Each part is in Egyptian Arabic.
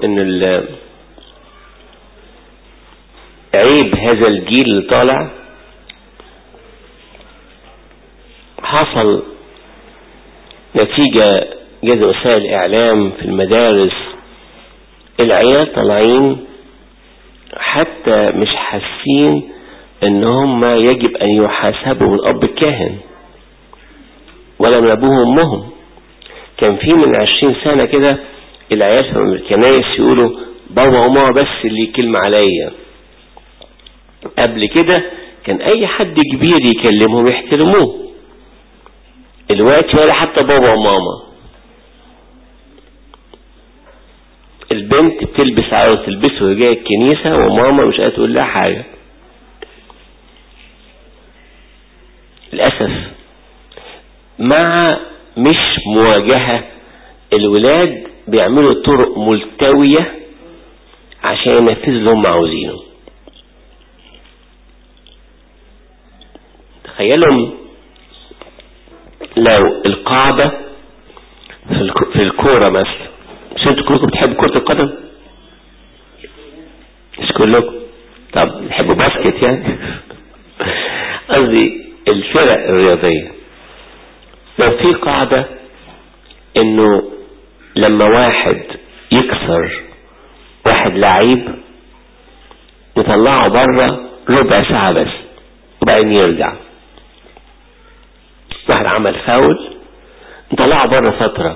ان عيب هذا الجيل اللي طالع حصل نتيجة جزء وسائل الإعلام في المدارس العيال طالعين حتى مش حاسين ان هم يجب ان يحاسبوا من اب الكاهن ولا من ابوهم وامهم كان في من عشرين سنة كده العيال في الكنايس يقولوا بابا وماما بس اللي كلمة عليا قبل كده كان اي حد كبير يكلمهم يحترموه الوقت ولا حتى بابا وماما البنت بتلبس عاوز تلبسه وهي جايه الكنيسه وماما مش قادره تقول لها حاجه للاسف مع مش مواجهه الولاد بيعملوا طرق ملتويه عشان ينفذوا اللي هم عاوزينه تخيلوا لو القاعدة في الكورة مثلا مش انتوا كلكم بتحبوا كرة القدم مش كلكم طب بتحبوا باسكت يعني قصدي الفرق الرياضية لو في قاعدة انه لما واحد يكسر واحد لعيب نطلعه بره ربع ساعة بس وبعدين يرجع واحد عمل فاول نطلعه بره فترة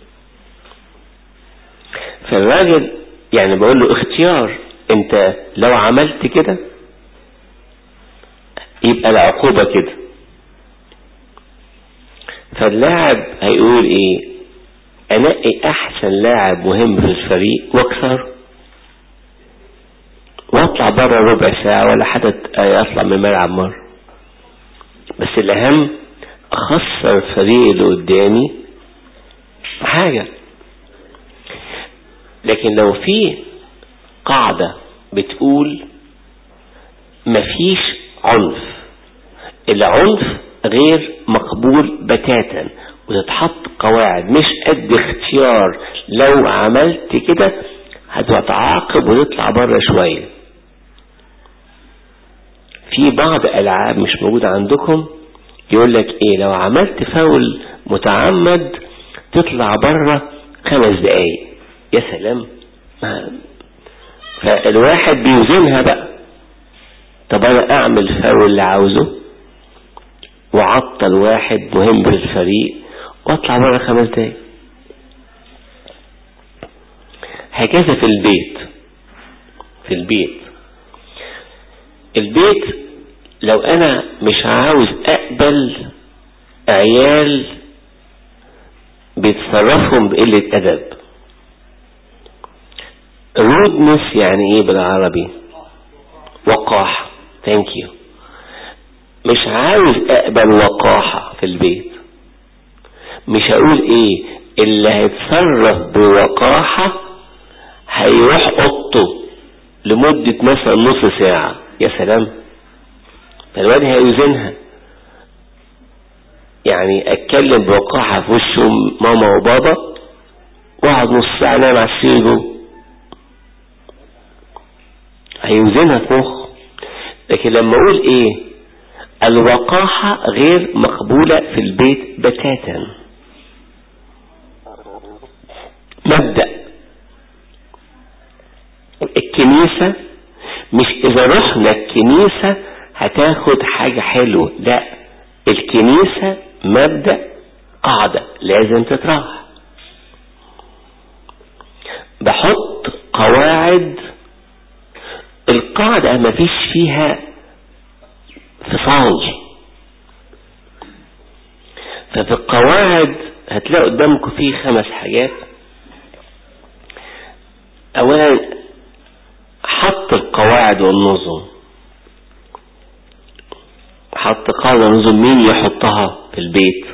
فالراجل يعني بقول له اختيار انت لو عملت كده يبقى العقوبة كده فاللاعب هيقول ايه انقي احسن لاعب مهم في الفريق واكسر واطلع بره ربع ساعة ولا حد يطلع من الملعب مرة بس الاهم اخسر الفريق اللي قدامي حاجة لكن لو في قاعدة بتقول مفيش عنف العنف غير مقبول بتاتا وتتحط قواعد مش قد اختيار لو عملت كده هتتعاقب وتطلع بره شوية في بعض العاب مش موجودة عندكم يقول لك ايه لو عملت فاول متعمد تطلع بره خمس دقايق يا سلام فالواحد بيوزنها بقى طب انا اعمل فاول اللي عاوزه وعطل واحد مهم في الفريق واطلع بره خمس دقايق هكذا في البيت في البيت البيت لو انا مش عاوز اقبل عيال بيتصرفهم بقلة ادب رودنس يعني ايه بالعربي وقاحة ثانك يو مش عاوز اقبل وقاحة في البيت مش هقول ايه اللي هيتصرف بوقاحة هيروح اوضته لمدة مثلا نص ساعة يا سلام فالواد هيوزنها يعني اتكلم بوقاحة في وشه ماما وبابا واقعد نص ساعة نام على السرير جوه هيوزنها في مخه لكن لما اقول ايه الوقاحة غير مقبولة في البيت بتاتا مبدأ الكنيسة مش اذا رحنا الكنيسة هتاخد حاجة حلوة لا الكنيسة مبدأ قاعدة لازم تتراح بحط قواعد القاعدة ما فيش فيها فصال ففي القواعد هتلاقوا قدامكم فيه خمس حاجات اولا حط القواعد والنظم حط قاعدة ونظم مين يحطها في البيت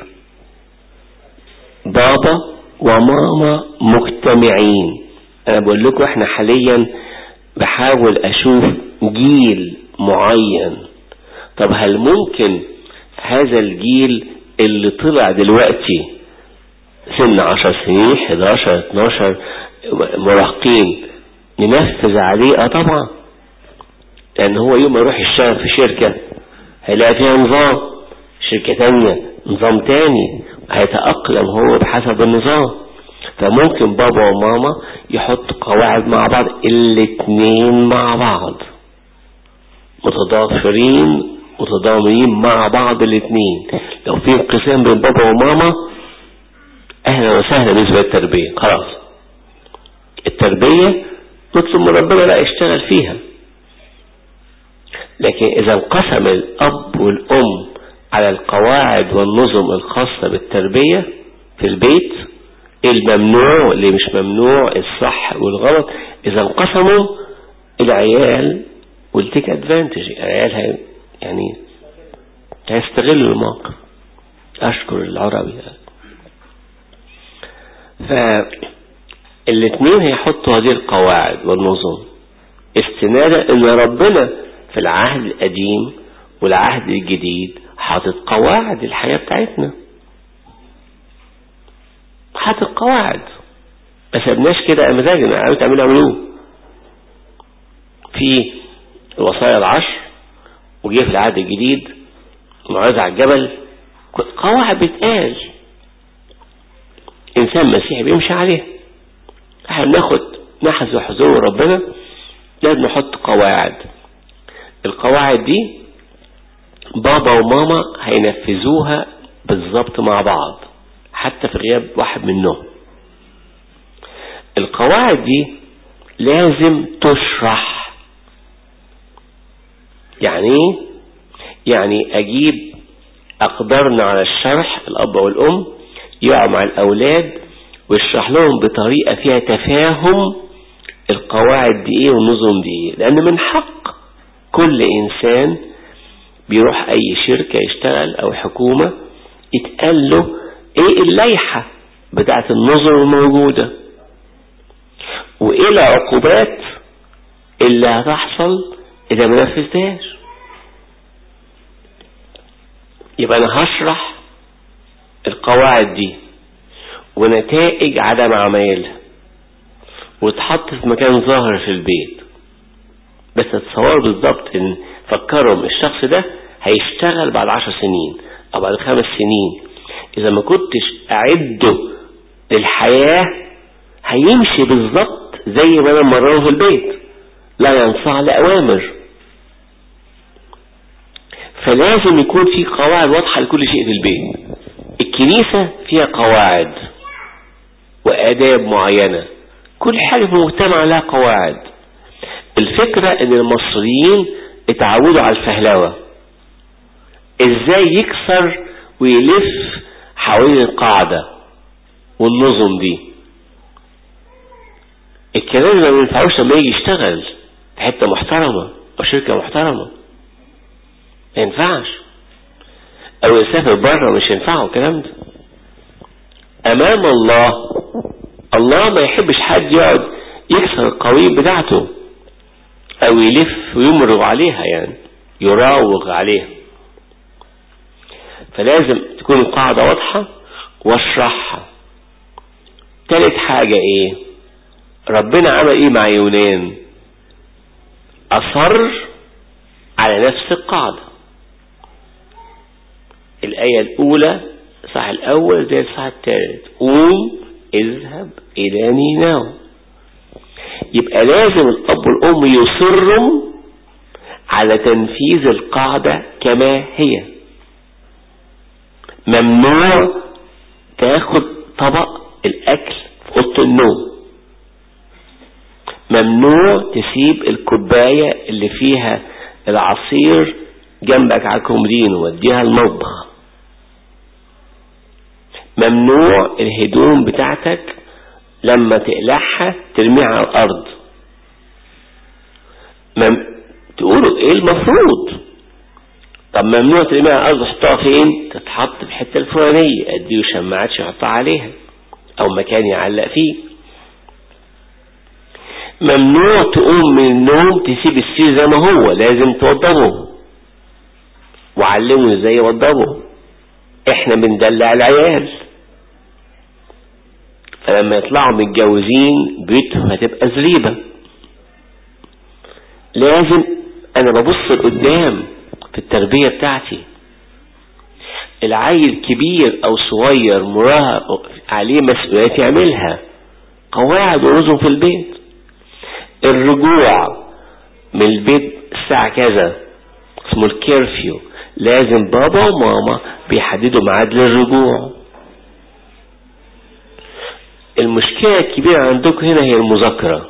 بابا وماما مجتمعين انا بقول لكم احنا حاليا بحاول اشوف جيل معين طب هل ممكن هذا الجيل اللي طلع دلوقتي سن عشر سنين 11 12 مراهقين ننفذ عليه اه طبعا لان هو يوم يروح يشتغل في شركة هيلاقي فيها نظام شركة تانية نظام تاني هيتأقلم هو بحسب النظام فممكن بابا وماما يحط قواعد مع بعض الاتنين مع بعض متضافرين متضامنين مع بعض الاتنين لو في انقسام بين بابا وماما اهلا وسهلا بالنسبة للتربية خلاص التربية نطلب من ربنا لا يشتغل فيها لكن اذا انقسم الاب والام على القواعد والنظم الخاصة بالتربية في البيت الممنوع واللي مش ممنوع الصح والغلط اذا انقسموا العيال will take advantage العيال هي يعني هيستغلوا الموقف اشكر العربي فالاثنين هيحطوا هذه القواعد والنظم استنادا ان ربنا في العهد القديم والعهد الجديد حاطط قواعد الحياة بتاعتنا حاطط قواعد ما سبناش كده امزاجنا عملوا تعملوا عملوه في الوصايا العشر وجه في العهد الجديد موعظة على الجبل قواعد بتقال انسان مسيحي بيمشي عليها احنا بناخد نحذ حضور ربنا لازم نحط قواعد القواعد دي بابا وماما هينفذوها بالظبط مع بعض حتى في غياب واحد منهم القواعد دي لازم تشرح يعني ايه يعني اجيب اقدرنا على الشرح الاب والام يقعد مع الاولاد ويشرح لهم بطريقة فيها تفاهم القواعد دي ايه والنظم دي ايه لان من حق كل انسان بيروح اي شركة يشتغل او حكومة يتقال له ايه الليحة بتاعت النظم الموجودة وايه العقوبات اللي هتحصل اذا ما نفذتهاش يبقى انا هشرح القواعد دي ونتائج عدم عملها وتحط في مكان ظاهر في البيت بس تتصور بالظبط ان فكرهم الشخص ده هيشتغل بعد عشر سنين او بعد خمس سنين اذا ما كنتش اعده للحياة هيمشي بالظبط زي ما انا مرره في البيت لا ينصاع لأوامر فلازم يكون في قواعد واضحة لكل شيء في البيت الكنيسة فيها قواعد وآداب معينة كل حاجة في المجتمع لها قواعد الفكرة ان المصريين اتعودوا على الفهلوة ازاي يكسر ويلف حوالين القاعدة والنظم دي الكلام ما ينفعوش لما يجي يشتغل في حتة محترمة او شركة محترمة ما ينفعش او يسافر بره مش ينفعه الكلام ده امام الله الله ما يحبش حد يقعد يكسر القوانين بتاعته او يلف ويمرغ عليها يعني يراوغ عليها فلازم تكون القاعدة واضحة واشرحها تالت حاجة ايه ربنا عمل ايه مع يونان اصر على نفس القاعدة الآية الأولى صح الأول زي الصح الثالث قوم اذهب إلى نيناو يبقى لازم الأب والأم يصروا على تنفيذ القاعدة كما هي ممنوع تاخد طبق الأكل في أوضة النوم ممنوع تسيب الكوباية اللي فيها العصير جنبك على الكومودين ووديها المطبخ ممنوع الهدوم بتاعتك لما تقلعها ترميها على الارض مم... تقولوا ايه المفروض طب ممنوع ترميها على الارض تحطها فين تتحط في الحته الفلانيه اديه شماعات يحطها عليها او مكان يعلق فيه ممنوع تقوم من النوم تسيب السير زي ما هو لازم توضبه وعلمه ازاي يوضبه احنا بندلع العيال لما يطلعوا متجوزين بيوتهم هتبقى زريبة لازم انا ببص لقدام في التربية بتاعتي العيل كبير او صغير مراهق عليه مسؤوليات يعملها قواعد ونظم في البيت الرجوع من البيت الساعة كذا اسمه الكيرفيو لازم بابا وماما بيحددوا ميعاد للرجوع المشكلة الكبيرة عندكم هنا هي المذاكرة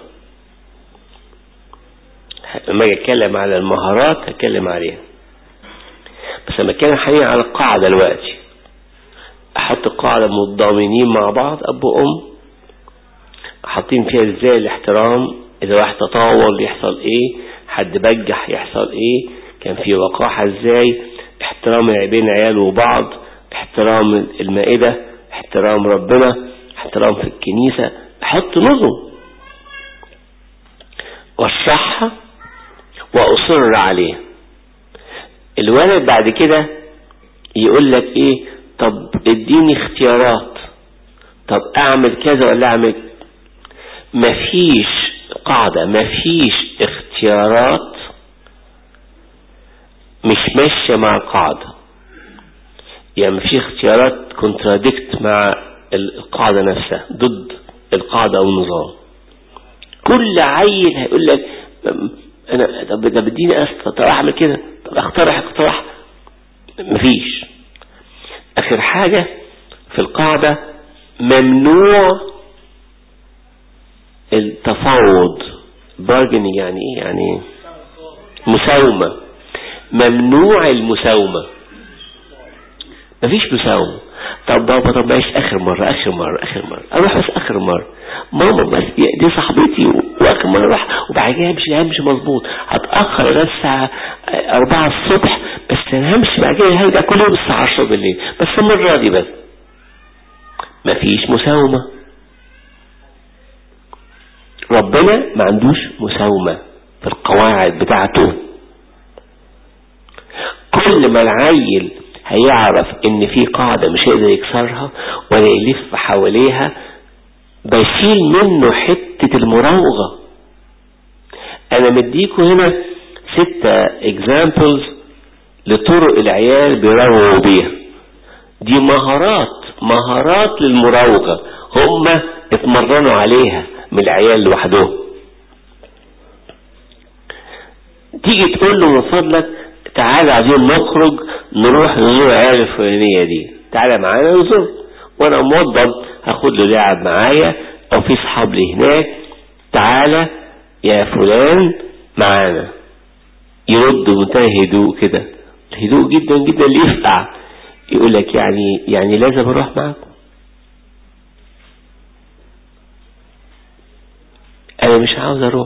لما اجي اتكلم على المهارات هتكلم عليها بس لما اتكلم حاليا على القاعدة دلوقتي احط القاعدة متضامنين مع بعض اب وام حاطين فيها ازاي الاحترام اذا واحد تطاول يحصل ايه حد بجح يحصل ايه كان في وقاحة ازاي احترام بين عيال وبعض احترام المائدة احترام ربنا احترام في الكنيسة احط نظم واشرحها واصر عليه الولد بعد كده يقول لك ايه طب اديني اختيارات طب اعمل كذا ولا اعمل مفيش قاعدة مفيش اختيارات مش ماشية مع القاعدة يعني مفيش اختيارات كونتراديكت مع القاعدة نفسها ضد القاعدة او النظام كل عيل هيقول لك انا طب ده بديني اسطى طب اعمل كده طب اقترح اقترح مفيش اخر حاجة في القاعدة ممنوع التفاوض بارجنينج يعني ايه يعني مساومة ممنوع المساومة مفيش مساومة طب بابا طب معلش اخر مرة اخر مرة اخر مرة اروح بس اخر مرة ماما بس دي صاحبتي واخر مرة اروح وبعد كده همشي همشي مظبوط هتأخر لغاية الساعة 4 الصبح بس انا همشي بعد كده هرجع كل يوم الساعة 10 بالليل بس المرة دي بس مفيش مساومة ربنا ما عندوش مساومة في القواعد بتاعته كل ما العيل هيعرف ان في قاعدة مش هيقدر يكسرها ولا يلف حواليها بشيل منه حتة المراوغة انا مديكوا هنا ستة examples لطرق العيال بيراوغوا بيها دي مهارات مهارات للمراوغة هم اتمرنوا عليها من العيال لوحدهم تيجي تقول له من فضلك تعالى عايزين نخرج نروح نزور العيال الفلانية دي تعالى معانا نزور وانا موضب هاخد له لعب معايا او في صحاب لي هناك تعالى يا فلان معانا يرد بمنتهى هدوء كده هدوء جدا جدا اللي يفقع يقول لك يعني يعني لازم اروح معاكم انا مش عاوز اروح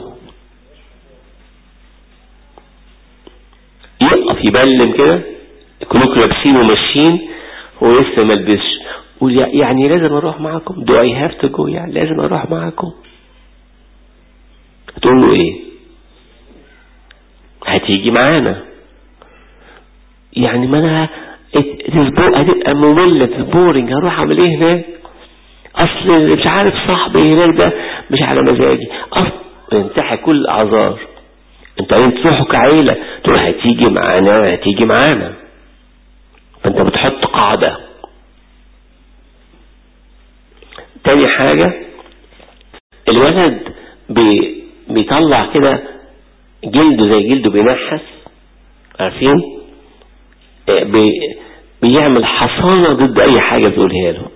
يقف يبلم كده كلكم لابسين وماشيين هو لسه ما لبسش قول يعني لازم اروح معاكم do I have to go يعني لازم اروح معاكم هتقول له ايه هتيجي معانا يعني ما انا هتبقى مملة بورنج هروح اعمل ايه هناك اصل اللي مش عارف صاحبي هناك ده مش على مزاجي اصل انتحى كل الاعذار انت عايزين تروحوا كعيلة تقول هتيجي معانا هتيجي معانا فانت بتحط قاعدة تاني حاجة الولد بي بيطلع كده جلده زي جلده بينحس عارفين بي بيعمل حصانة ضد اي حاجة بتقولها له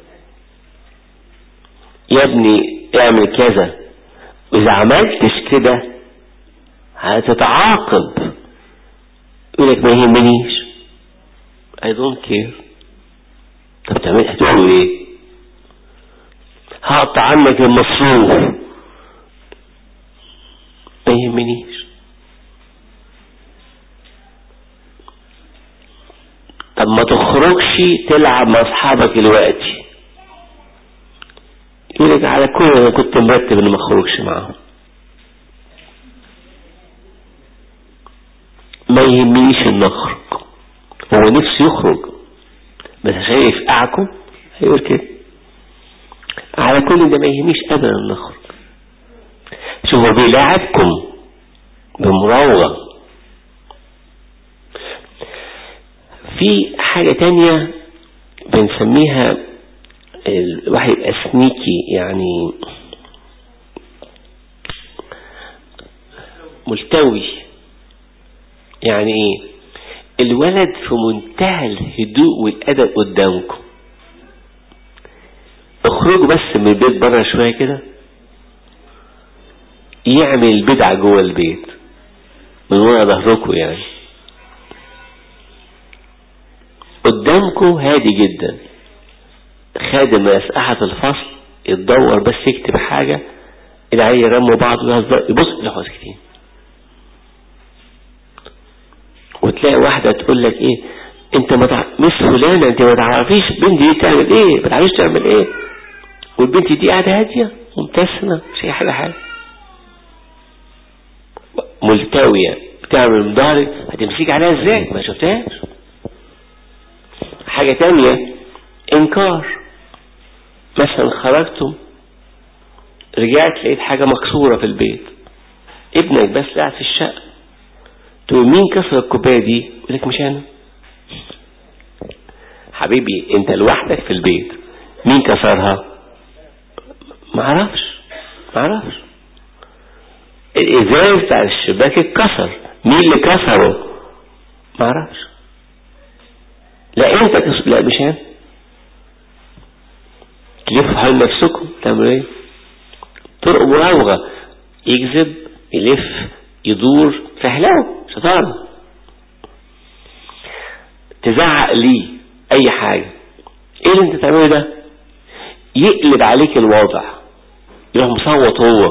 يا ابني اعمل كذا واذا عملتش كده هتتعاقب يقول لك ما يهمنيش I don't care طب تعمل هتقول ايه هقطع عنك المصروف ما يهمنيش طب ما تخرجش تلعب مع اصحابك دلوقتي يقول لك على كل انا كنت مرتب اني ما اخرجش معاهم ما يهمنيش ان اخرج هو نفسه يخرج بس عشان يفقعكم هيقول كده على كل ده ما يهميش ابدا نخرج شوفوا بيلاعبكم بمراوغة في حاجة تانية بنسميها الواحد يبقى سنيكي يعني ملتوي يعني ايه الولد في منتهى الهدوء والادب قدامكم اخرجوا بس من البيت بره شويه كده يعمل البدعة جوه البيت من ورا ظهركم يعني قدامكم هادي جدا خادم مساحة الفصل يتدور بس يكتب حاجة العيال يرموا بعض ويهزروا يبص يروحوا ساكتين وتلاقي واحدة تقول لك ايه انت ما تع... مش فلانة انت ما تعرفيش بنتي دي تعمل ايه ما تعرفيش تعمل ايه والبنت دي قاعدة هادية مبتسمة مش اي حاجة حاجة ملتوية بتعمل من ظهرك هتمسك عليها ازاي ما شفتهاش حاجة تانية انكار مثلا خرجتم رجعت لقيت حاجة مكسورة في البيت ابنك بس قاعد في الشقة تقول مين كسر الكوباية دي يقول لك مش انا حبيبي انت لوحدك في البيت مين كسرها معرفش معرفش الازاز بتاع الشباك اتكسر مين اللي كسره معرفش لا انت كسر لا مش انا تلفوا حول نفسكم تعملوا ايه طرق مراوغة يكذب يلف يدور فهلاوه شطارة تزعق ليه اي حاجة ايه اللي انت تعمله ده يقلب عليك الوضع يروح مصوت هو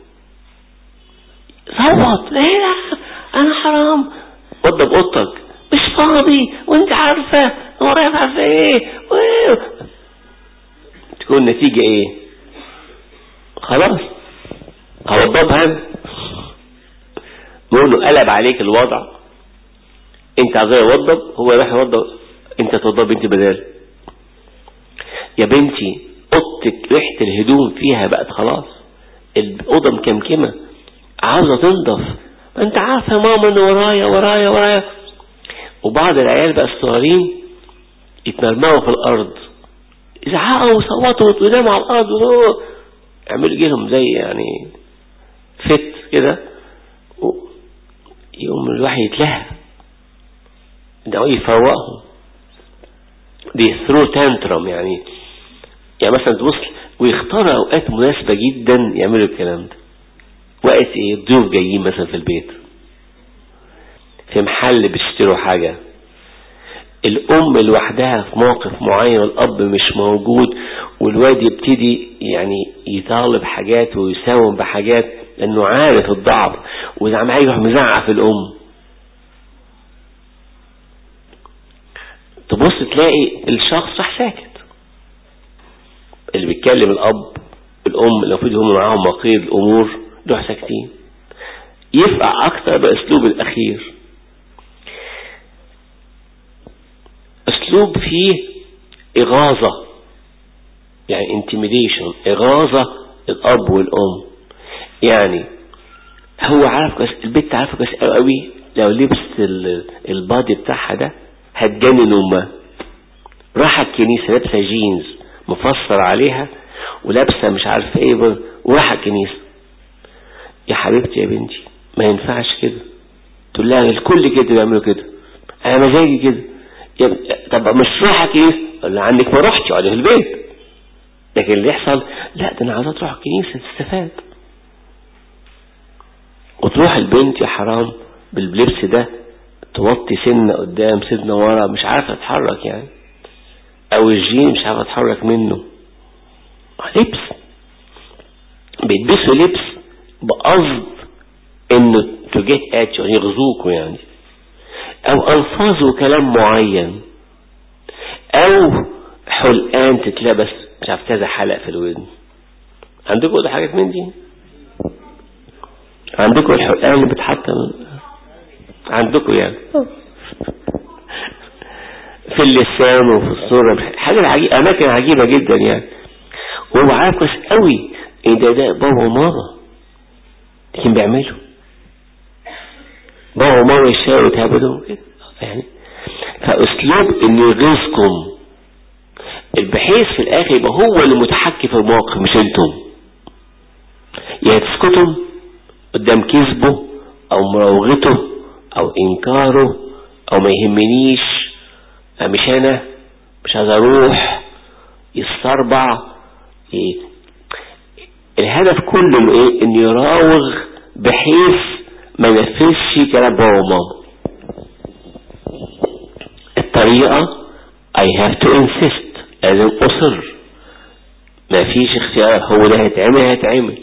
صوت ايه لا انا حرام وضب اوضتك مش فاضي وانت عارفة ورايا عارفة ايه تكون النتيجة ايه خلاص هوضبها انا نقول له قلب عليك الوضع انت عايز يوضب هو راح يوضب انت توضب انت بدال يا بنتي اوضتك ريحه الهدوم فيها بقت خلاص الاوضه مكمكمه عاوزه تنضف ما انت عارفه يا ماما ان ورايا ورايا ورايا وبعض العيال بقى الصغيرين يتمرمغوا في الارض يزعقوا ويصوتوا ويناموا على الارض يعملوا جيلهم زي يعني فت كده يقوم الواحد يتلهى ده يفوقهم دي ثرو تانترم يعني يعني مثلا تبص ويختار اوقات مناسبة جدا يعملوا الكلام ده وقت ايه الضيوف جايين مثلا في البيت في محل بيشتروا حاجة الام لوحدها في موقف معين والاب مش موجود والواد يبتدي يعني يطالب حاجات ويساوم بحاجات لانه عارف الضعف واذا عم يروح مزعق في الام تبص تلاقي الشخص راح ساكت اللي بيتكلم الاب الام لو في هم معاهم مقيد الامور يروح ساكتين يفقع اكتر باسلوب الاخير اسلوب فيه اغاظة يعني intimidation اغاظة الاب والام يعني هو عارف كويس البنت عارفه كويس قوي لو لبست البادي بتاعها ده هتجنن امها راح الكنيسه لابسه جينز مفصل عليها ولابسه مش عارفه ايه وراح الكنيسه يا حبيبتي يا بنتي ما ينفعش كده تقول لها الكل كده بيعملوا كده انا مزاجي كده يا طب مش رايحه الكنيسه اقول لها عنك ما رحتش اقعدي في البيت لكن اللي يحصل لا ده انا عايزه تروح الكنيسه تستفاد وتروح البنت يا حرام باللبس ده توطي سنة قدام سنة ورا مش عارفة تتحرك يعني او الجين مش عارفة تتحرك منه لبس بيلبسوا لبس بقصد انه تجيت ات يعني يغزوكوا يعني او الفاظ وكلام معين او حلقان تتلبس مش عارف كذا حلق في الودن عندكم ده حاجات من دي عندكم الحلقان اللي بتحط عندكم يعني في اللسان وفي الصورة حاجة عجيبة أماكن عجيبة جدا يعني وهو عارف كويس قوي ان ده ده بابا وماما لكن بيعملوا بابا وماما يشاوروا يتهبدوا كده يعني فاسلوب ان يغيظكم بحيث في الاخر يبقى هو اللي متحكم في الموقف مش انتم يا تسكتوا قدام كذبه او مراوغته او انكاره او ما يهمنيش مش انا مش عايز اروح يستربع إيه؟ الهدف كله ايه ان يراوغ بحيث ما ينفذش كلام بابا وماما الطريقة I have to insist لازم اصر ما فيش اختيار هو ده هيتعمل هيتعمل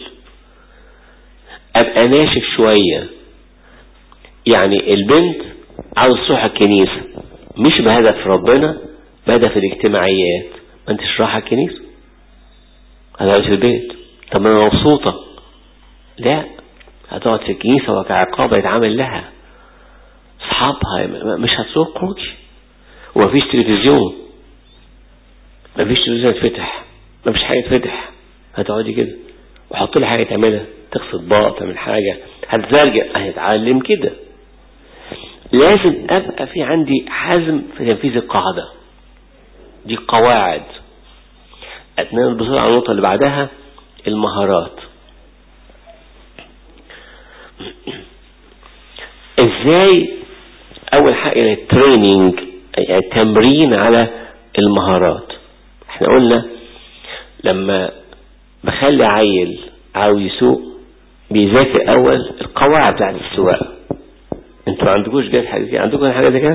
ابقى ناشف شوية يعني البنت عاوز تروح الكنيسة مش بهدف ربنا بهدف الاجتماعيات ما انتش رايحة الكنيسة هتقعد في البيت طب انا مبسوطة لا هتقعد في الكنيسة وكعقابة يتعامل لها اصحابها مش هتخرجي ومفيش تلفزيون مفيش تلفزيون يتفتح مفيش حاجة تفتح هتقعدي كده وحط لي حاجة تعملها تغسل باط تعمل حاجة هتزرجع هتتعلم كده لازم ابقى في عندي حزم في تنفيذ القاعدة دي قواعد اتنقل بسرعة على النقطة اللي بعدها المهارات ازاي اول حاجة التريننج يعني تمرين على المهارات احنا قلنا لما بخلي عيل عاوز يسوق بيذاكر اول القواعد بتاعت السواقه انتوا ما عندكوش جاي حاجه كده عندكم حاجه زي كده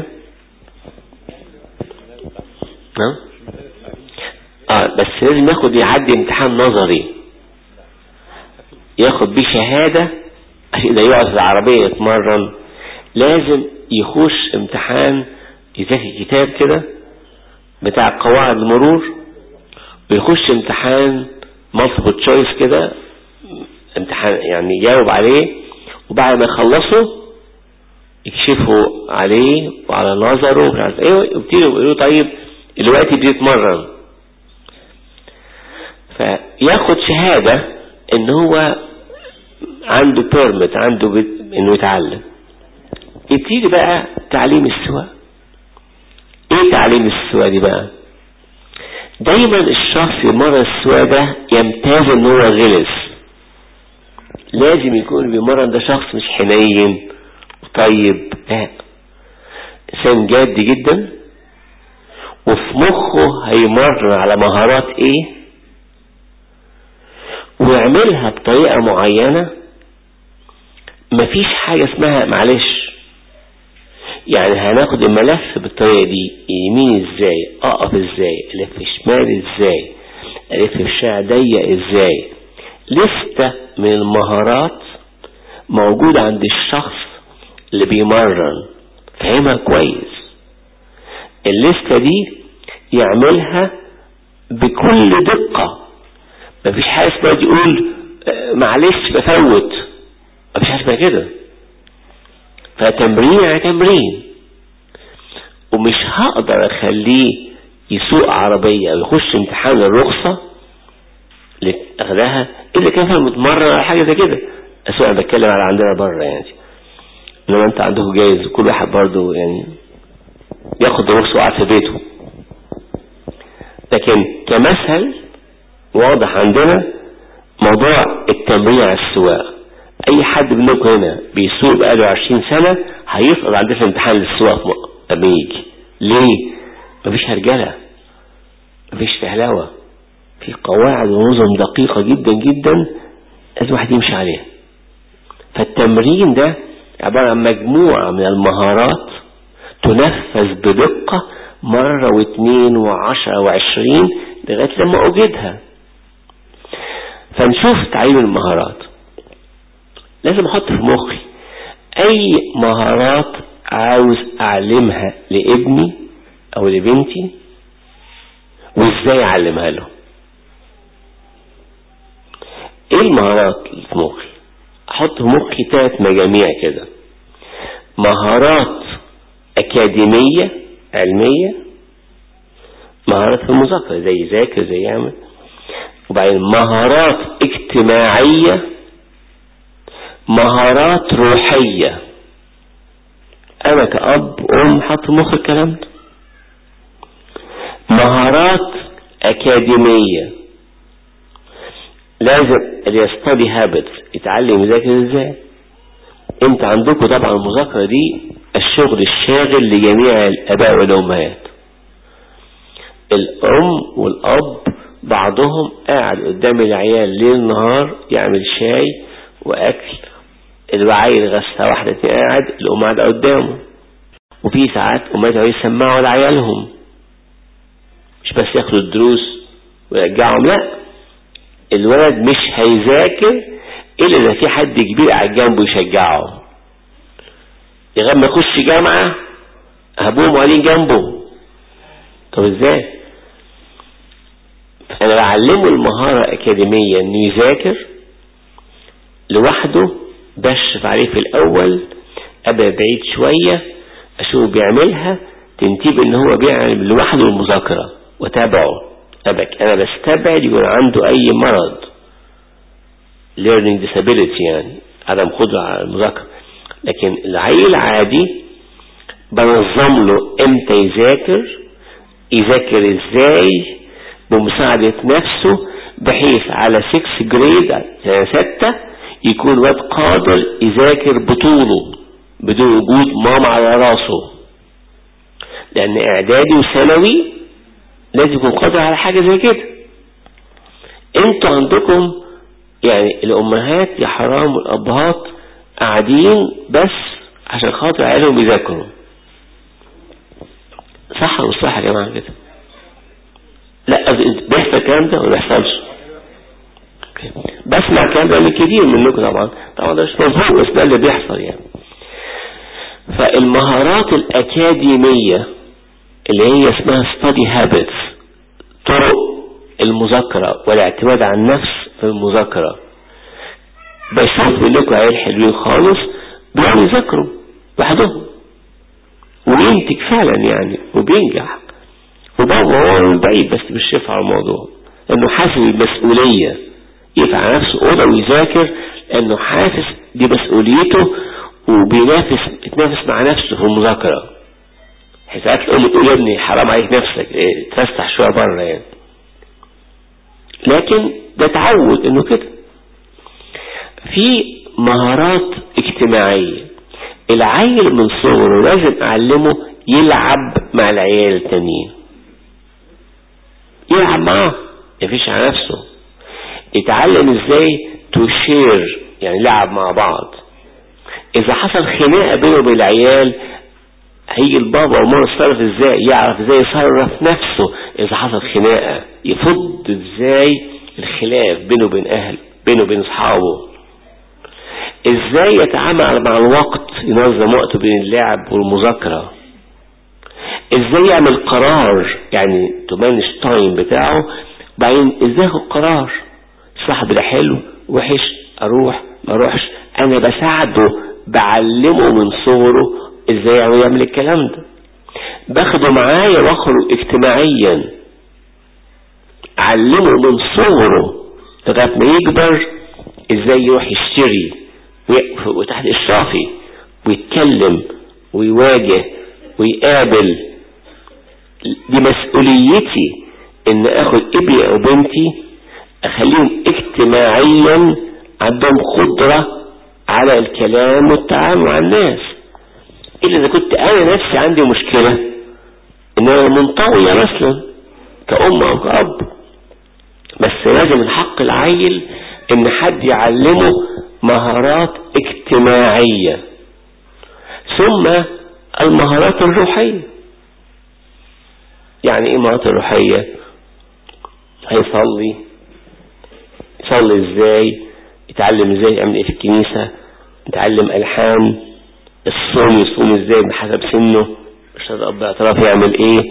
نعم اه بس لازم ياخد يعدي امتحان نظري ياخد بيه شهاده عشان يقعد في العربيه يتمرن لازم يخش امتحان يذاكر كتاب كده بتاع قواعد المرور ويخش امتحان مالتيبل تشويس كده امتحان يعني يجاوب عليه وبعد ما يخلصوا يكشفوا عليه وعلى نظره ومش عارف ايه ويبتدوا يقولوا طيب دلوقتي بيتمرن فياخد شهادة ان هو عنده بيرمت عنده بي... انه يتعلم يبتدي بقى تعليم السواقه ايه تعليم السواقه دي بقى دايما الشخص يمرن السواقه ده يمتاز ان هو غلس لازم يكون بيمرن ده شخص مش حنين وطيب لا انسان جاد جدا وفي مخه هيمرن على مهارات ايه ويعملها بطريقة معينة مفيش حاجة اسمها معلش يعني هناخد الملف بالطريقة دي يمين ازاي اقف ازاي الف شمال ازاي الف في الشارع ضيق ازاي لستة من المهارات موجودة عند الشخص اللي بيمرن فهمها كويس الليستة دي يعملها بكل دقة مفيش حاجة اسمها يقول معلش بفوت مفيش حاجة اسمها كده فتمرين على تمرين ومش هقدر اخليه يسوق عربية او يخش امتحان الرخصة اللي اخدها الا كان فاهم متمرن على حاجة زي كده اسوء انا بتكلم على عندنا بره يعني انما انت عندكم جايز كل واحد برضه يعني ياخد رخصة وقاعد في بيته لكن كمثل واضح عندنا موضوع التمرين على السواقه اي حد منكم هنا بيسوق بقاله 20 سنة هيسقط عندنا في امتحان للسواقه لما يجي ليه مفيش هرجله مفيش فهلوه في قواعد ونظم دقيقة جدا جدا لازم واحد يمشي عليها فالتمرين ده عبارة عن مجموعة من المهارات تنفذ بدقة مرة واثنين وعشرة وعشرين لغاية لما أجدها فنشوف تعليم المهارات لازم احط في مخي اي مهارات عاوز اعلمها لابني او لبنتي وازاي اعلمها له ايه المهارات اللي في مخي احط في مخي ثلاث مجاميع كده مهارات اكاديمية علمية مهارات في المذاكرة زي ذاكر زي يعمل وبعدين مهارات اجتماعية مهارات روحية انا كأب ام حط مخ الكلام ده مهارات اكاديمية لازم اللي يستدي هابتس يتعلم يذاكر ازاي انت عندكم طبعا المذاكرة دي الشغل الشاغل لجميع الاباء والامهات الام والاب بعضهم قاعد قدام العيال ليل نهار يعمل شاي واكل الوعي غسها واحدة قاعد الام قاعدة قدامه وفي ساعات امهات يسمعوا لعيالهم مش بس ياخدوا الدروس ويرجعهم لا الولد مش هيذاكر الا اذا في حد كبير قاعد جنبه يشجعه لغايه ما يخش جامعه ابوهم قاعدين جنبه طب ازاي انا بعلمه المهارة اكاديمية انه يذاكر لوحده بشف عليه في الاول ابقى بعيد شوية اشوفه بيعملها تنتيب ان هو بيعمل لوحده المذاكرة وتابعه أبك أنا بستبعد يكون عنده أي مرض learning disability يعني عدم قدرة على المذاكرة لكن العيل عادي بنظم له امتى يذاكر يذاكر ازاي بمساعدة نفسه بحيث على 6 جريد سنة 6 يكون واد قادر يذاكر بطوله بدون وجود ماما على راسه لأن إعدادي وثانوي لازم يكون قادر على حاجة زي كده انتوا عندكم يعني الامهات يا حرام والابهات قاعدين بس عشان خاطر عيالهم يذاكروا صح ولا مش صح يا جماعه كده لا بيحصل الكلام ده ولا ما بيحصلش بسمع الكلام ده من كتير منكم طبعا طبعا ده مش مظبوط بس ده اللي بيحصل يعني فالمهارات الاكاديميه اللي هي اسمها study habits طرق المذاكرة والاعتماد على النفس في المذاكرة بشوف منكم عيال حلوين خالص بيقعدوا يذاكروا لوحدهم وينتج فعلا يعني وبينجح وبابا هو من بعيد بس مش شايف على الموضوع لانه حاسس بالمسؤولية يقف نفسه اوضه ويذاكر لانه حاسس دي مسؤوليته وبينافس يتنافس مع نفسه في المذاكره ساعات الام تقول يا ابني حرام عليك نفسك ايه تفسح شويه بره يعني لكن ده تعود انه كده في مهارات اجتماعيه العيل من صغره لازم اعلمه يلعب مع العيال التانيين يلعب معاه يفيش على نفسه يتعلم ازاي تشير يعني لعب مع بعض اذا حصل خناقه بينه وبين العيال هيجي البابا وماما يتصرف ازاي يعرف ازاي يصرف نفسه اذا حصل خناقه يفض ازاي الخلاف بينه وبين اهل بينه وبين اصحابه ازاي يتعامل مع الوقت ينظم وقته بين اللعب والمذاكره ازاي يعمل قرار يعني تمانش تايم بتاعه بعدين ازاي ياخد قرار صاحب ده حلو وحش اروح ما اروحش انا بساعده بعلمه من صغره ازاي يعمل الكلام ده باخده معايا واخره اجتماعيا علمه من صغره لغايه ما يكبر ازاي يروح يشتري وتحت اشرافي ويتكلم ويواجه ويقابل دي مسؤوليتي ان اخد ابني او بنتي اخليهم اجتماعيا عندهم قدرة على الكلام والتعامل مع الناس الا اذا كنت انا نفسي عندي مشكلة ان انا منطوية مثلا كأم او كأب بس لازم الحق العيل ان حد يعلمه مهارات اجتماعية ثم المهارات الروحية يعني ايه مهارات الروحية هيصلي يصلي ازاي يتعلم ازاي يعمل ايه في الكنيسة يتعلم الحان الصوم يصوم ازاي بحسب سنه مش اب اعتراف يعمل ايه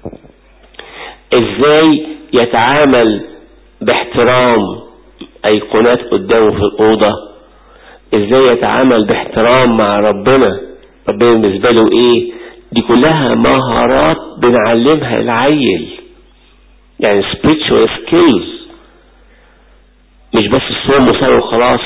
ازاي يتعامل باحترام ايقونات قدامه في الاوضة ازاي يتعامل باحترام مع ربنا ربنا بالنسبة له ايه دي كلها مهارات بنعلمها العيل يعني spiritual skills مش بس الصوم وصلي وخلاص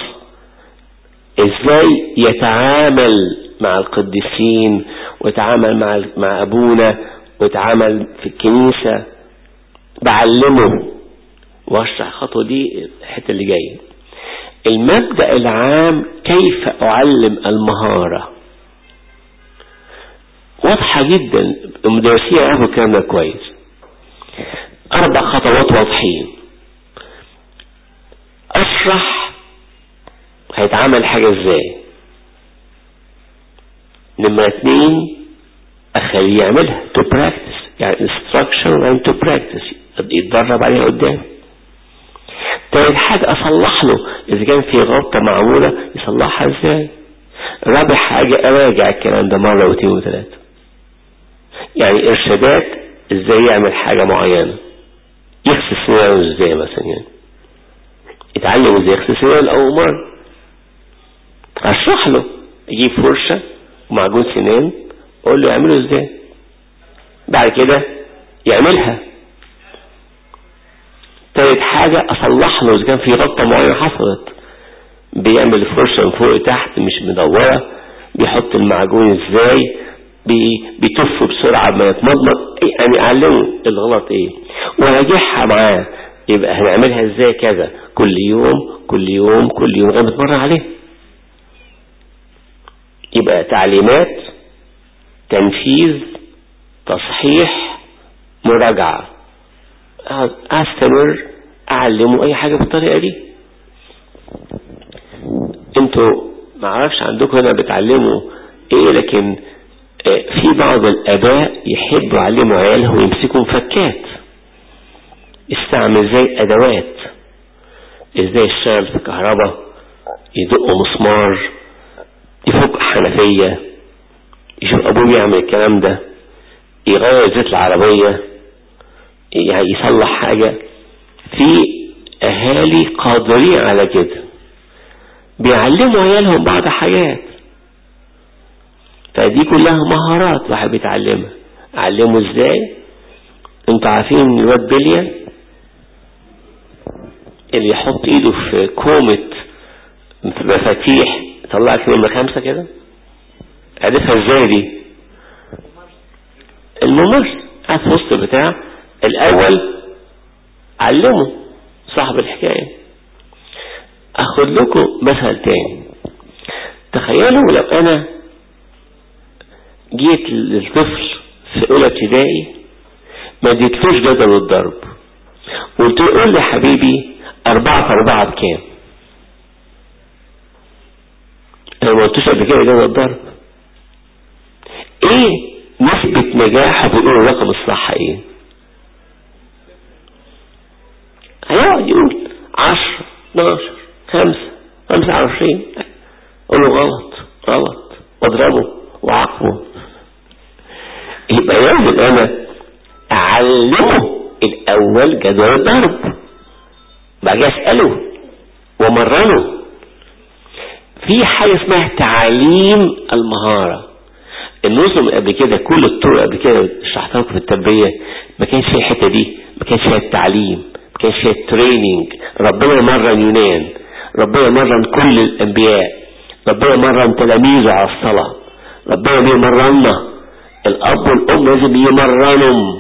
ازاي يتعامل مع القديسين ويتعامل مع مع ابونا ويتعامل في الكنيسة بعلمه واشرح الخطوة دي الحتة اللي جاية المبدأ العام كيف أعلم المهارة واضحة جدا المدرسين يعرفوا الكلام ده كويس أربع خطوات واضحين أشرح هيتعمل حاجة ازاي نمرة اتنين أخليه يعملها to practice يعني instruction and to practice يتدرب عليها قدام تالت حاجة أصلح له إذا كان في غلطة معمولة يصلحها ازاي رابع حاجة أراجع الكلام ده مرة واثنين وثلاثة يعني إرشادات ازاي يعمل حاجة معينة يغسل سنانه ازاي مثلا يعني يتعلم ازاي يغسل سنانه أول مرة اشرح له يجيب فرشة ومعجون سنان اقول له يعمله ازاي بعد كده يعملها تالت حاجة اصلح له اذا كان في غلطة معينة حصلت بيعمل الفرشة من فوق لتحت مش مدورة بيحط المعجون ازاي بي بيتف بسرعة ما يتمضمض يعني اعلمه الغلط ايه وراجعها معاه يبقى هنعملها ازاي كذا كل يوم كل يوم كل يوم انا بتمرن عليه يبقى تعليمات تنفيذ تصحيح مراجعة استمر اعلمه اي حاجة بالطريقة دي انتوا ما اعرفش عندكم هنا بتعلموا ايه لكن في بعض الاباء يحبوا يعلموا عيالهم يمسكوا مفكات يستعمل زي ادوات ازاي يشتغل في كهرباء يدق مسمار يفك حنفية يشوف ابوه يعمل الكلام ده يغير زيت العربية يعني يصلح حاجة في اهالي قادرين على كده بيعلموا عيالهم بعض حاجات فدي كلها مهارات واحد بيتعلمها اعلمه ازاي انتوا عارفين الواد بليا اللي يحط ايده في كومة مفاتيح طلع لك نمرة خمسة كده عرفها ازاي دي الممر قاعد في وسط البتاع الاول علمه صاحب الحكاية اخد لكم مثل تاني تخيلوا لو انا جيت للطفل في اولى ابتدائي ما اديتلوش جدول الضرب قلت له قول لي حبيبي اربعة في اربعة بكام انا ما قلتوش قبل كده جدول الضرب ايه نسبة نجاحه بيقول الرقم الصح ايه هيقعد يقول عشرة 12 خمسة خمسة وعشرين اقول له غلط غلط واضربه وعاقبه يبقى لازم انا اعلمه الاول جدول الضرب بعد كده اساله ومرنه في حاجه اسمها تعليم المهاره النظم قبل كده كل الطرق قبل كده شرحتها لكم في التربيه ما كانش فيها الحته دي ما كانش فيها التعليم ما كانش فيها التريننج ربنا مرن يونان ربنا مرن كل الانبياء ربنا مرن تلاميذه على الصلاه ربنا بيمرنا الاب والام لازم يمرنوا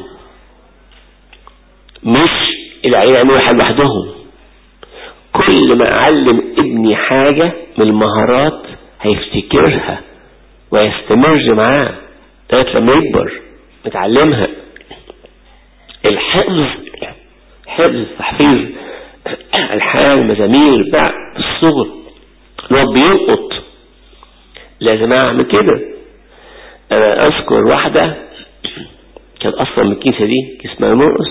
مش العيال يعملوا حاجه لوحدهم كل ما اعلم ابني حاجة من المهارات هيفتكرها ويستمر معاه لغايه لما يكبر متعلمها الحفظ حفظ تحفيظ الحان مزامير بعد الصغر الواد بيلقط لازم اعمل كده انا اذكر واحدة كانت اصلا من الكنيسة دي اسمها مرقص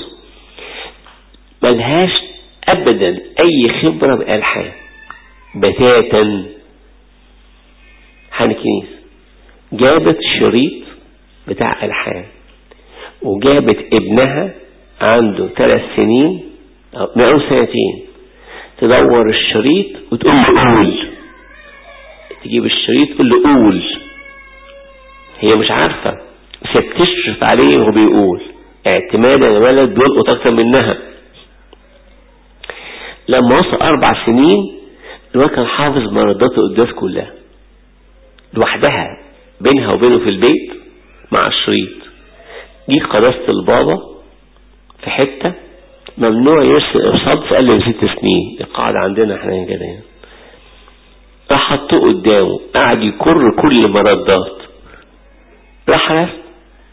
ملهاش ابدا اي خبرة بالحان بتاتا حان الكنيسة جابت شريط بتاع الحان وجابت ابنها عنده ثلاث سنين او سنتين تدور الشريط وتقول له قول تجيب الشريط تقول له قول هي مش عارفة بس بتشرف عليه وهو بيقول اعتمادا الولد بيلقط اكتر منها لما وصل اربع سنين الواد كان حافظ مردات القداس كلها لوحدها بينها وبينه في البيت مع الشريط جه قداسة البابا في حتة ممنوع يرسل ارصاد في اقل من ست سنين القاعدة عندنا احنا كده يعني راح حطوه قدامه قعد يكر كل مردات راح رسم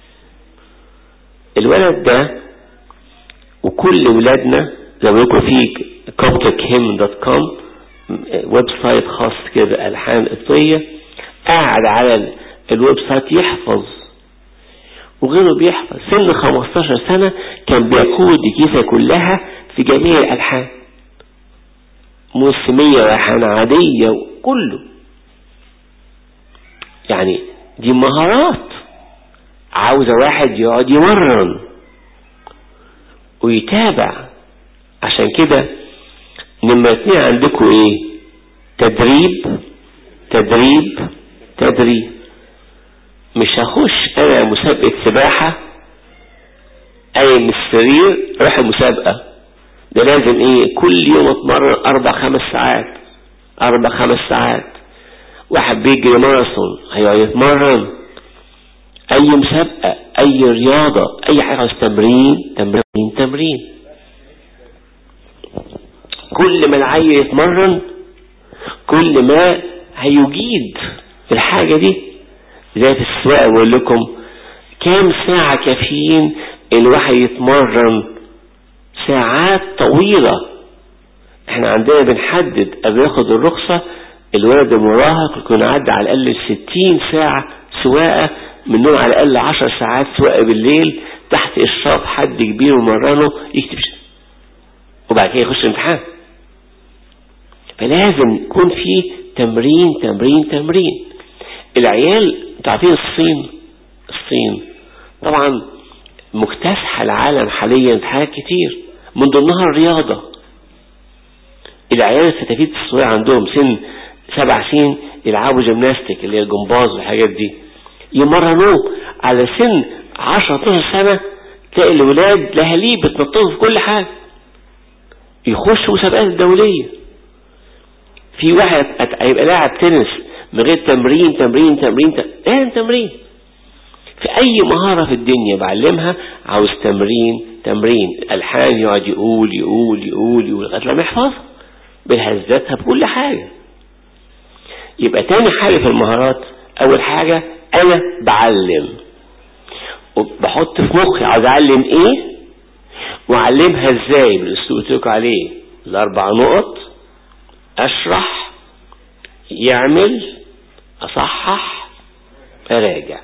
الولد ده وكل ولادنا زي ما يكون في coptichim.com ويب سايت خاص كده الحان قبطيه قاعد على الويب سايت يحفظ وغيره بيحفظ سن 15 سنة كان بيقود الكيسة كلها في جميع الألحان موسمية وألحان عادية وكله يعني دي مهارات عاوزة واحد يقعد يمرن ويتابع عشان كده نمرة اتنين عندكم ايه تدريب تدريب تدريب مش هخش انا مسابقة سباحة اي من السرير راح المسابقة ده لازم ايه كل يوم اتمرن اربع خمس ساعات اربع خمس ساعات واحد بيجري ماراثون هيقعد يتمرن اي مسابقة اي رياضة اي حاجة عاوز تمرين تمرين تمرين كل ما العيل يتمرن كل ما هيجيد الحاجة دي زي في السواقة بقول لكم كام ساعة كافيين الواحد يتمرن ساعات طويلة احنا عندنا بنحدد قبل ياخد الرخصة الولد المراهق يكون عدى على الأقل 60 ساعة سواقة منهم على الأقل 10 ساعات سواقة بالليل تحت إشراف حد كبير ومرنه يكتب وبعد كده يخش امتحان فلازم يكون في تمرين تمرين تمرين العيال تعرفين الصين الصين طبعا مكتسحة العالم حاليا في حاجات كتير من ضمنها الرياضة العيال الفتافيت الصغيرة عندهم سن سبع سنين يلعبوا جيمناستيك اللي هي الجمباز والحاجات دي يمرنوه على سن 10 12 سنة تلاقي الولاد لهاليب بتنططوا في كل حاجة يخشوا مسابقات دولية في واحد هيبقى لاعب تنس من غير تمرين تمرين تمرين تمرين, تمرين. في اي مهارة في الدنيا بعلمها عاوز تمرين تمرين الحان يقعد يقول يقول يقول يقول لغايه لما يحفظها بهزتها بكل حاجة يبقى تاني حاجة في المهارات اول حاجة انا بعلم وبحط في مخي عاوز اعلم ايه واعلمها ازاي بالاسلوب اللي عليه الاربع نقط اشرح يعمل اصحح اراجع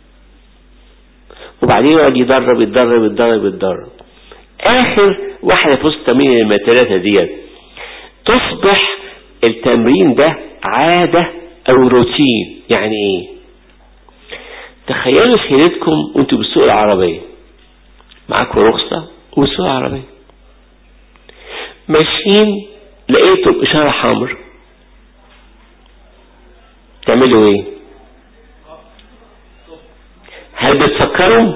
وبعدين يقعد يدرب يتدرب يتدرب يتدرب اخر واحدة في وسط التمرين الثلاثة ديت تصبح التمرين ده عادة او روتين يعني ايه تخيلوا سيرتكم وانتوا بتسوقوا العربية معاكم رخصة وبتسوقوا العربية ماشيين لقيتوا اشارة حمر تعملوا ايه هل بتفكروا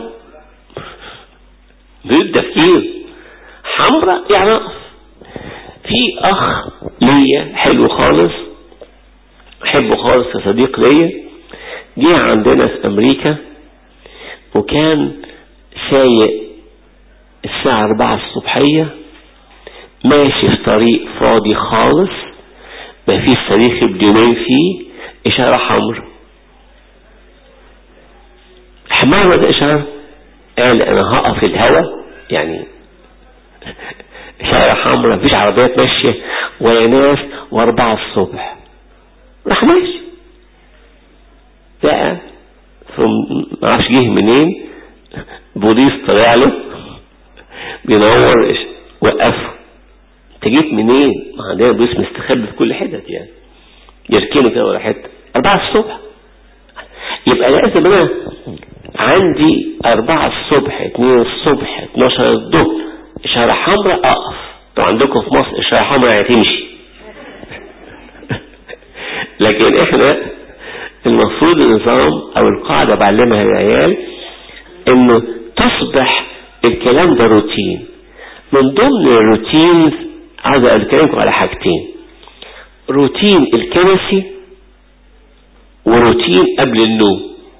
بدون تفكير حمراء يعني اقف في اخ ليا حلو خالص احبه خالص كصديق ليا جه عندنا في امريكا وكان سايق الساعة أربعة الصبحية ماشي في طريق فاضي خالص ما فيش صريخ بدونين فيه إشارة حمر حمار ده إشارة قال أنا هقف الهوا يعني إشارة حمراء مفيش عربيات ماشية ولا ناس وأربعة الصبح راح ماشي بقى ما عرفش جه منين بوليس طلع له بينور وقفه انت جيت منين ما عندنا بوليس مستخبي في كل حتت يعني يركنه كده ولا حته أربعة الصبح يبقى لازم أنا عندي أربعة الصبح اتنين الصبح اتناشر الظهر إشارة حمراء أقف لو عندكم في مصر إشارة حمراء يعني تمشي لكن إحنا المفروض النظام أو القاعدة بعلمها للعيال إنه تصبح الكلام ده روتين من ضمن الروتين عاوز أتكلمكم على حاجتين روتين الكنسي وروتين قبل النوم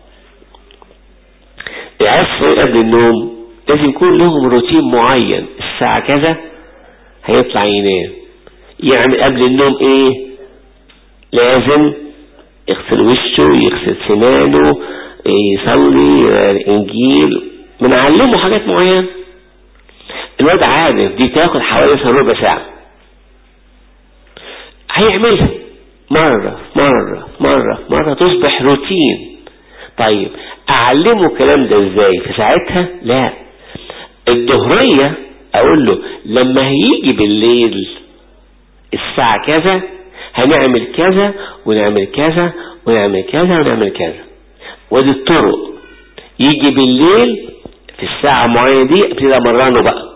العصر قبل النوم لازم يكون لهم روتين معين الساعة كذا هيطلع ينام يعني قبل النوم ايه لازم يغسل وشه يغسل سنانه يصلي الانجيل بنعلمه حاجات معينة الواد عارف دي تاخد حوالي ربع ساعة هيعملها مرة مرة مرة مرة تصبح روتين طيب اعلمه الكلام ده ازاي في ساعتها لا الظهرية اقول له لما هيجي بالليل الساعة كذا هنعمل كذا ونعمل كذا ونعمل كذا ونعمل كذا ودي الطرق يجي بالليل في الساعة معينة دي ابتدي امرنه بقى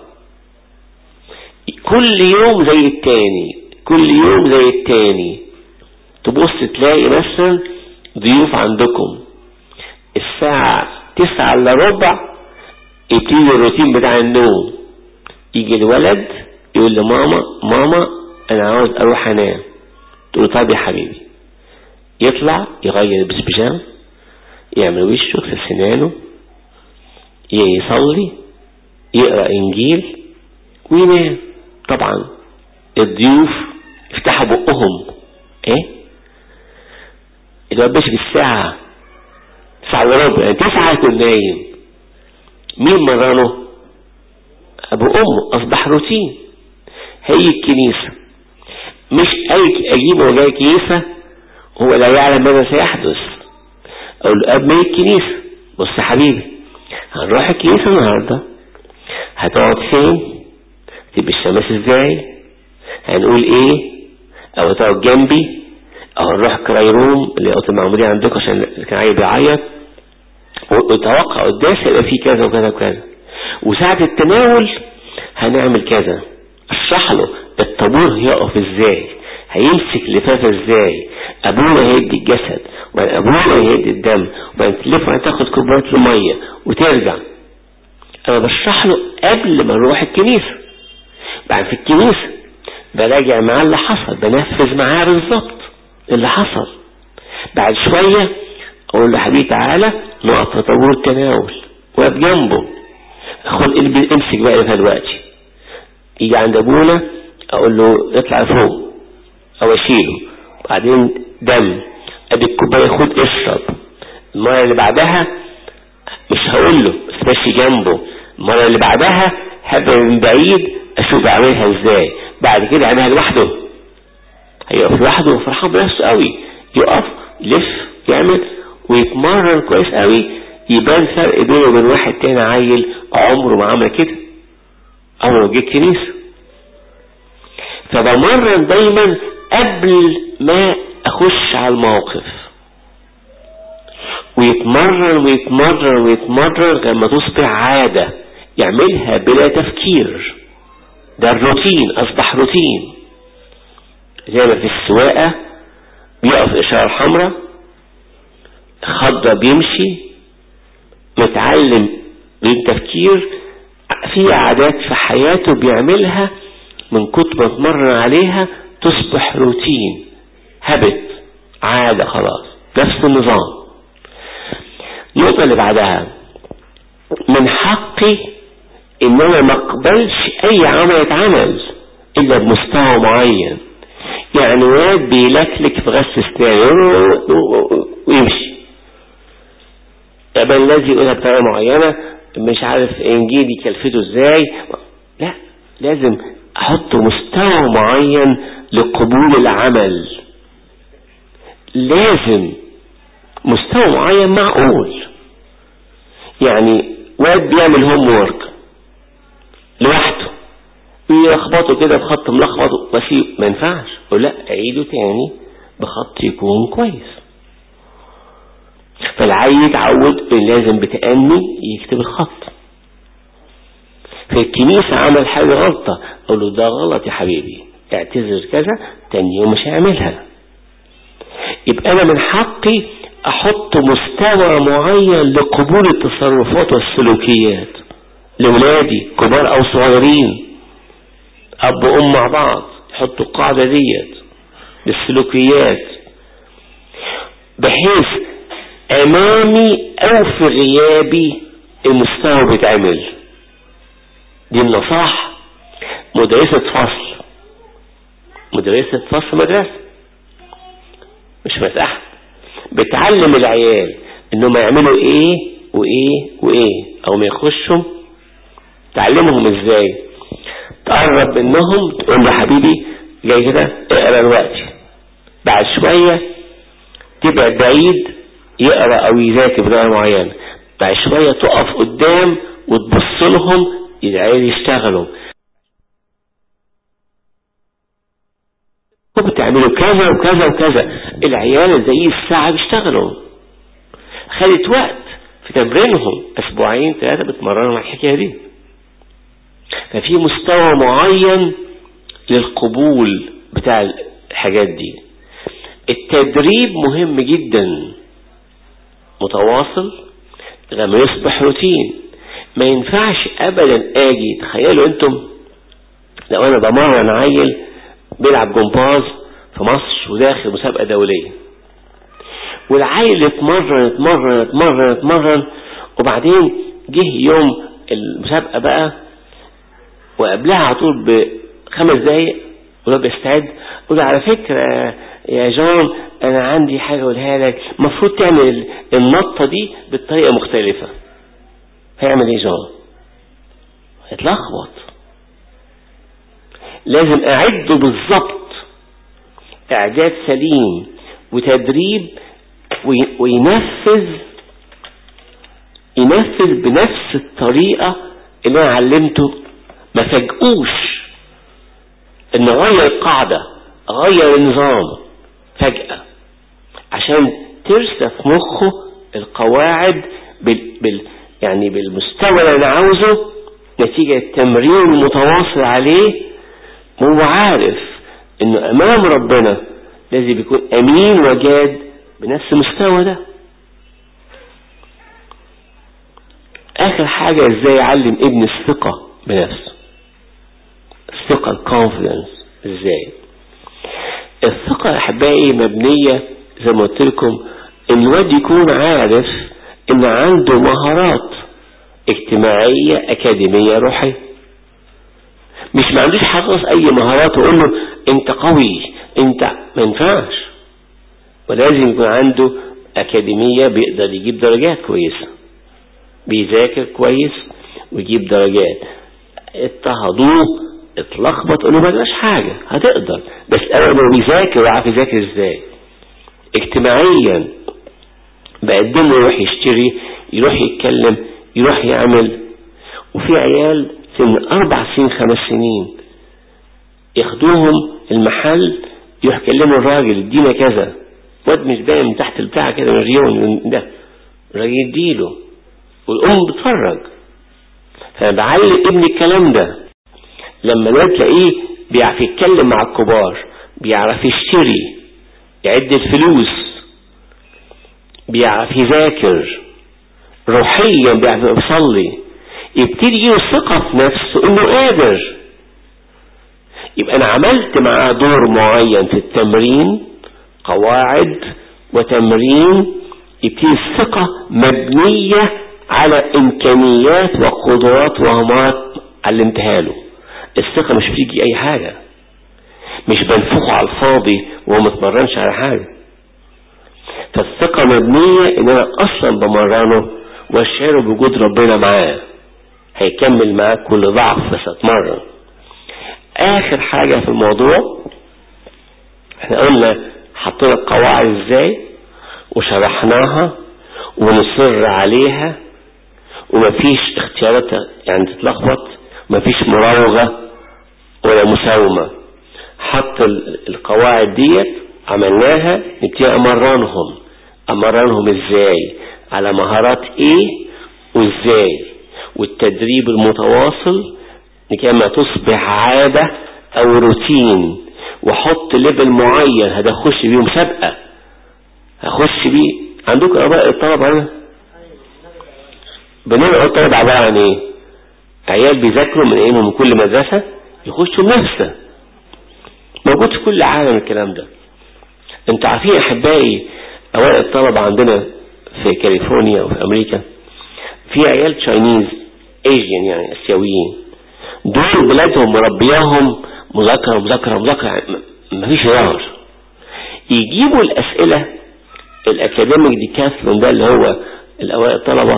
كل يوم زي التاني كل يوم زي التاني تبص تلاقي مثلا ضيوف عندكم الساعة تسعة الا ربع يبتدي الروتين بتاع النوم يجي الولد يقول لماما ماما انا عاوز اروح انام تقول طيب يا حبيبي يطلع يغير يلبس بيجامه يعمل وشه يغسل سنانه يصلي يقرا انجيل وينام طبعا الضيوف يفتحوا بقهم ايه الواد ماشي بالساعة ساعة وربع يعني تسعة يكون نايم مين مرانه ابو امه اصبح روتين هي الكنيسة مش اي اجيبه وجاي كنيسة هو لا يعلم ماذا سيحدث اقول له اب ما الكنيسة بص يا حبيبي هنروح الكنيسة النهاردة هتقعد فين تبقى الشمس ازاي هنقول ايه او تقعد جنبي او نروح كرايروم اللي اوضه المعمودية عندكم عشان كان عايز بيعيط وتوقع قداس يبقى فيه كذا وكذا وكذا وساعة التناول هنعمل كذا اشرح له الطابور هيقف ازاي هيمسك لفافة ازاي ابونا هيدي الجسد وبعدين ابونا هيدي الدم وبعدين تلف تاخد كوبايه الميه وترجع انا بشرح له قبل ما نروح الكنيسة بعد في الكنيسة براجع معاه اللي حصل بنفذ معاه بالظبط اللي حصل بعد شوية اقول له حبيبي تعالى نقف في طابور التناول واقف جنبه خد امسك بقى في دلوقتي يجي عند ابونا اقول له اطلع فوق او اشيله بعدين دم ادي الكوبايه خد اشرب المره اللي بعدها مش هقول له بس ماشي جنبه المره اللي بعدها هبقى من بعيد اشوف اعملها ازاي بعد كده اعملها لوحده هيقف لوحده فرحان بنفسه قوي يقف يلف يعمل ويتمرن كويس قوي يبان فرق بينه وبين واحد تاني عيل عمره ما عمل كده عمره جه الكنيسه فبمرن دايما قبل ما اخش على الموقف ويتمرن ويتمرن ويتمرن لما تصبح عادة يعملها بلا تفكير ده الروتين اصبح روتين زي ما في السواقة بيقف اشارة حمراء خضة بيمشي متعلم بالتفكير في عادات في حياته بيعملها من كتر ما اتمرن عليها تصبح روتين هبت عادة خلاص نفس النظام النقطة اللي بعدها من حقي ان انا ما اقبلش اي عمل يتعمل الا بمستوى معين يعني واد بيلكلك في غسل اسنانه ويمشي يبقى الذي يقولها بطريقة معينة مش عارف انجيلي كلفته ازاي لا لازم احط مستوى معين لقبول العمل لازم مستوى معين معقول يعني واد بيعمل هوم وورك لوحده يلخبطه كده بخط ملخبط وسيب ما ينفعش اقول لا اعيده تاني بخط يكون كويس فالعيل يتعود لازم بتأني يكتب الخط في الكنيسة عمل حاجة غلطة اقول له ده غلط يا حبيبي اعتذر كذا تاني يوم مش هعملها يبقى انا من حقي احط مستوى معين لقبول التصرفات والسلوكيات لولادي كبار او صغيرين اب وام مع بعض يحطوا القاعدة ديت بالسلوكيات بحيث امامي او في غيابي المستوى بيتعمل دي النصاح مدرسة فصل مدرسة فصل مدرسة مش مساحة بتعلم العيال انهم يعملوا ايه وايه وايه او ما يخشوا تعلمهم ازاي تقرب منهم تقول له حبيبي جاي كده اقرا الوقت بعد شوية تبعد بعيد يقرا او يذاكر بطريقه معينه بعد شوية تقف قدام وتبص لهم العيال يشتغلوا بتعملوا كذا وكذا وكذا العيال زي الساعة بيشتغلوا خدت وقت في تمرينهم اسبوعين ثلاثة بتمرنوا على الحكاية دي ففي مستوى معين للقبول بتاع الحاجات دي التدريب مهم جدا متواصل لما يصبح روتين ما ينفعش ابدا اجي تخيلوا انتم لو انا بمرن عيل بيلعب جمباز في مصر وداخل مسابقة دولية والعيل اتمرن اتمرن اتمرن اتمرن وبعدين جه يوم المسابقة بقى وقبلها على طول بخمس دقايق وهو بيستعد قول على فكرة يا جون انا عندي حاجة اقولها لك المفروض تعمل النطة دي بطريقة مختلفة هيعمل ايه جون هيتلخبط لازم اعده بالظبط اعداد سليم وتدريب وينفذ ينفذ بنفس الطريقة اللي انا علمته ما فاجئوش ان غير القاعدة غير النظام فجأة عشان ترسى في مخه القواعد بال, بال يعني بالمستوى اللي انا عاوزه نتيجة التمرين المتواصل عليه هو عارف انه امام ربنا لازم يكون امين وجاد بنفس المستوى ده اخر حاجة ازاي يعلم ابن الثقة بنفسه الثقة الكونفيدنس ازاي الثقة يا احبائي مبنية زي ما قلت لكم ان الواد يكون عارف ان عنده مهارات اجتماعية اكاديمية روحية مش ما عندوش حافظ اي مهارات ويقول له انت قوي انت ما ينفعش ولازم يكون عنده اكاديمية بيقدر يجيب درجات كويسة بيذاكر كويس ويجيب درجات اضطهدوه اتلخبط قالوا ما جراش حاجة هتقدر بس اول ما بيذاكر وعارف يذاكر ازاي اجتماعيا بقدم له يروح يشتري يروح يتكلم يروح يعمل وفي عيال سن اربع سنين خمس سنين ياخدوهم المحل يروح يكلموا الراجل ادينا كذا واد مش باين من تحت البتاع كده مليون ده الراجل يديله والام بتفرج فانا بعلم ابني الكلام ده لما الواد تلاقيه بيعرف يتكلم مع الكبار بيعرف يشتري يعد الفلوس بيعرف يذاكر روحيا بيعرف يصلي يبتدي يجيله الثقة في نفسه انه قادر يبقى انا عملت معاه دور معين في التمرين قواعد وتمرين يبتدي الثقة مبنية على امكانيات وقدرات ومهارات علمتها له الثقة مش بتيجي اي حاجة مش بنفخه على الفاضي وهو متمرنش على حاجة فالثقة مبنية ان انا اصلا بمرنه واشعره بوجود ربنا معاه هيكمل معاه كل ضعف بس اتمرن اخر حاجة في الموضوع احنا قلنا حطينا القواعد ازاي وشرحناها ونصر عليها ومفيش اختيارات يعني تتلخبط مفيش مراوغة ولا مساومة حط القواعد ديت عملناها نبتدي امرنهم امرنهم ازاي على مهارات ايه وازاي والتدريب المتواصل لكما تصبح عادة او روتين وحط ليفل معين هدخش بيه مسابقة هخش بيه عندكم اباء الطلبة هنا بنوع الطلبة عبارة عن ايه عيال بيذاكروا من ايه من كل مدرسة يخشوا منافسة موجود في كل عالم الكلام ده انتوا عارفين احبائي اوائل الطلبة عندنا في كاليفورنيا وفي امريكا في عيال تشاينيز ايجين يعني اسيويين دول بلادهم مربياهم مذاكرة مذاكرة مذاكرة مفيش هزار يجيبوا الاسئلة الاكاديميك دي كاثلون ده اللي هو الاوائل الطلبة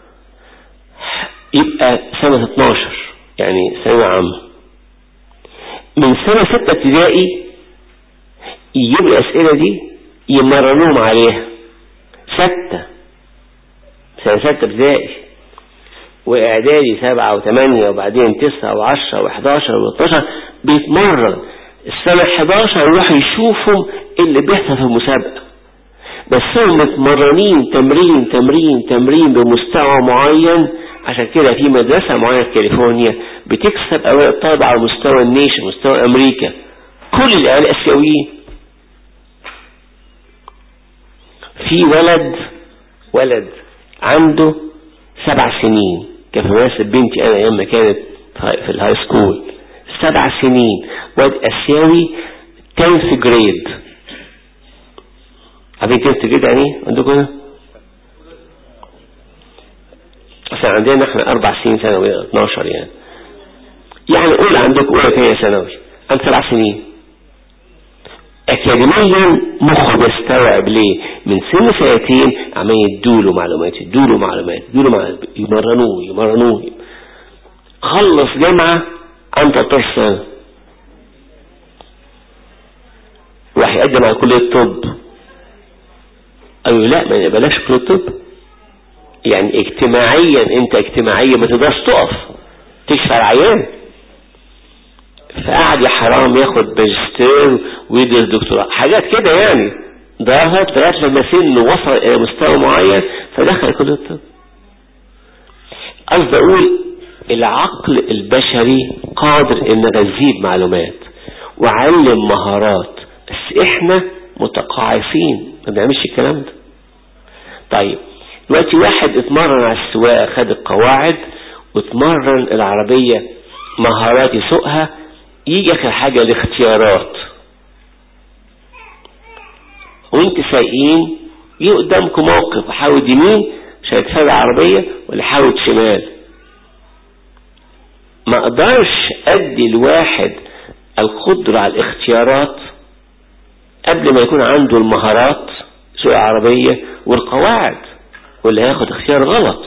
يبقى سنة 12 يعني سنة عامة من سنة ستة ابتدائي يجيبوا الاسئلة دي يمرنوهم عليها ستة سنة ستة ابتدائي واعدادي سبعة وثمانية وبعدين تسعة وعشرة وحداشر واتناشر بيتمرن السنة 11 يروحوا يشوفوا اللي بيحصل في المسابقة بس هم متمرنين تمرين تمرين تمرين بمستوى معين عشان كده في مدرسة معينة في كاليفورنيا بتكسب أوائل الطلبة على مستوى النيشن مستوى أمريكا كل العيال آسيويين في ولد ولد عنده سبع سنين كان في مدرسة بنتي أنا أيام ما كانت في الهاي سكول سبع سنين واد آسيوي 10th جريد عارفين 10th جريد يعني ايه عندكم هنا؟ اصلا عندنا احنا اربع سنين ثانوي 12 يعني يعني قول عندك اولى ثانيه ثانوي عند سبع سنين اكاديميا مخه بيستوعب ليه من سن سنتين عمال يدوله معلومات يدوله معلومات يدوله معلومات يمرنوه يمرنوه خلص جامعة عند 13 سنة راح يقدم على كلية الطب قالوا لا ما يقبلكش كلية الطب يعني اجتماعيا انت اجتماعيا ما تقدرش تقف تشفى العيان فقعد يا حرام ياخد ماجستير ويدرس دكتوراه حاجات كده يعني ضغط لغايه لما سنه وصل الى مستوى معين فدخل كليه الطب قصدي اقول العقل البشري قادر ان نغذيه بمعلومات وعلم مهارات بس احنا متقاعسين ما بنعملش الكلام ده طيب دلوقتي واحد اتمرن على السواقه خد القواعد واتمرن العربيه مهارات يسوقها يجي اخر حاجه الاختيارات وانت سايقين جه قدامكم موقف حاول يمين عشان تفرق عربيه ولا حاول شمال ما اقدرش ادي الواحد القدرة على الاختيارات قبل ما يكون عنده المهارات سوق عربية والقواعد واللي هياخد اختيار غلط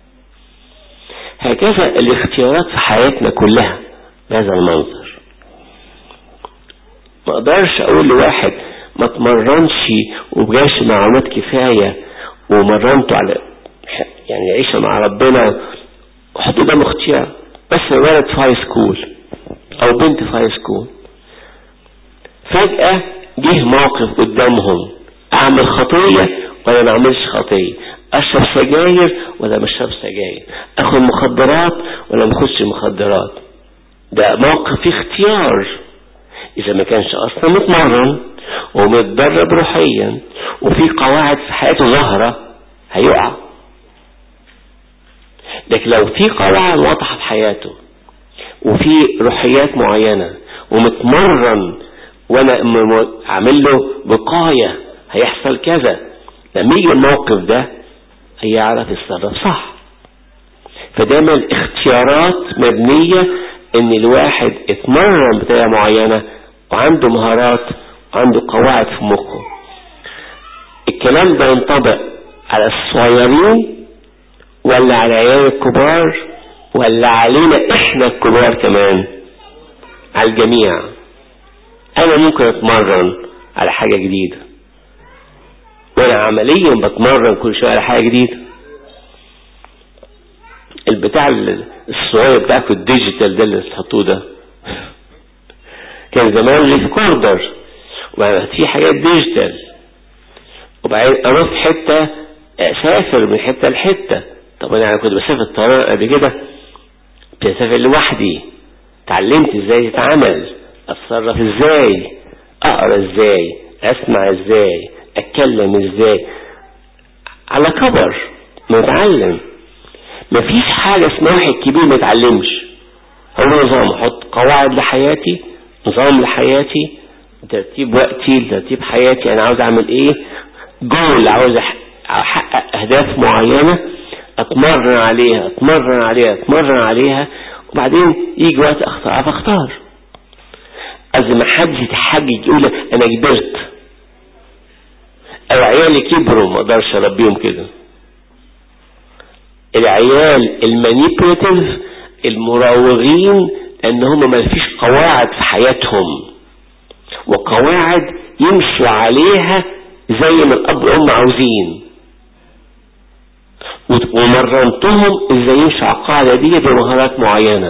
هكذا الاختيارات في حياتنا كلها بهذا المنظر ما اقدرش اقول لواحد ما تمرنش وبجاش معلومات كفاية ومرنته على يعني يعيش مع ربنا وحط قدامه اختيار بس ولد في هاي سكول او بنت في هاي سكول فجأة جه موقف قدامهم اعمل خطية ولا ما اعملش خطية اشرب سجاير ولا ما اشرب سجاير اخد مخدرات ولا ما اخدش مخدرات ده موقف فيه اختيار اذا ما كانش اصلا متمرن ومتدرب روحيا وفي قواعد في حياته ظاهرة هيقع لكن لو في قواعد واضحة في حياته وفي روحيات معينة ومتمرن وانا عامل له وقاية هيحصل كذا لما يجي الموقف ده هيعرف يتصرف صح فدايما الاختيارات مبنية ان الواحد اتمرن بطريقة معينة وعنده مهارات وعنده قواعد في مخه الكلام ده ينطبق على الصغيرين ولا على العيال الكبار ولا علينا احنا الكبار كمان على الجميع انا ممكن اتمرن على حاجة جديدة وانا عمليا بتمرن كل شوية على حاجة جديدة البتاع الصغير بتاعكم الديجيتال ده اللي تحطوه ده كان زمان ريكوردر وبعدين في حاجات ديجيتال وبعدين اروح حتة اسافر من حتة لحتة طب انا كنت بسافر الطيران قبل كده بسافر لوحدي اتعلمت ازاي تتعامل اتصرف ازاي اقرا ازاي اسمع ازاي اتكلم ازاي على كبر متعلم مفيش حاجة اسمها واحد كبير ما يتعلمش هو نظام احط قواعد لحياتي نظام لحياتي ترتيب وقتي ترتيب حياتي انا عاوز اعمل ايه جول عاوز احقق اهداف معينة اتمرن عليها اتمرن عليها اتمرن عليها وبعدين يجي وقت اختار فاختار قبل ما حد يتحجج يقول انا كبرت او عيالي كبروا ما اقدرش اربيهم كده العيال المانيبيوتيف المراوغين لان هم ما فيش قواعد في حياتهم وقواعد يمشوا عليها زي ما الاب والام عاوزين ومرنتهم ازاي يمشوا على القاعده دي بمهارات معينه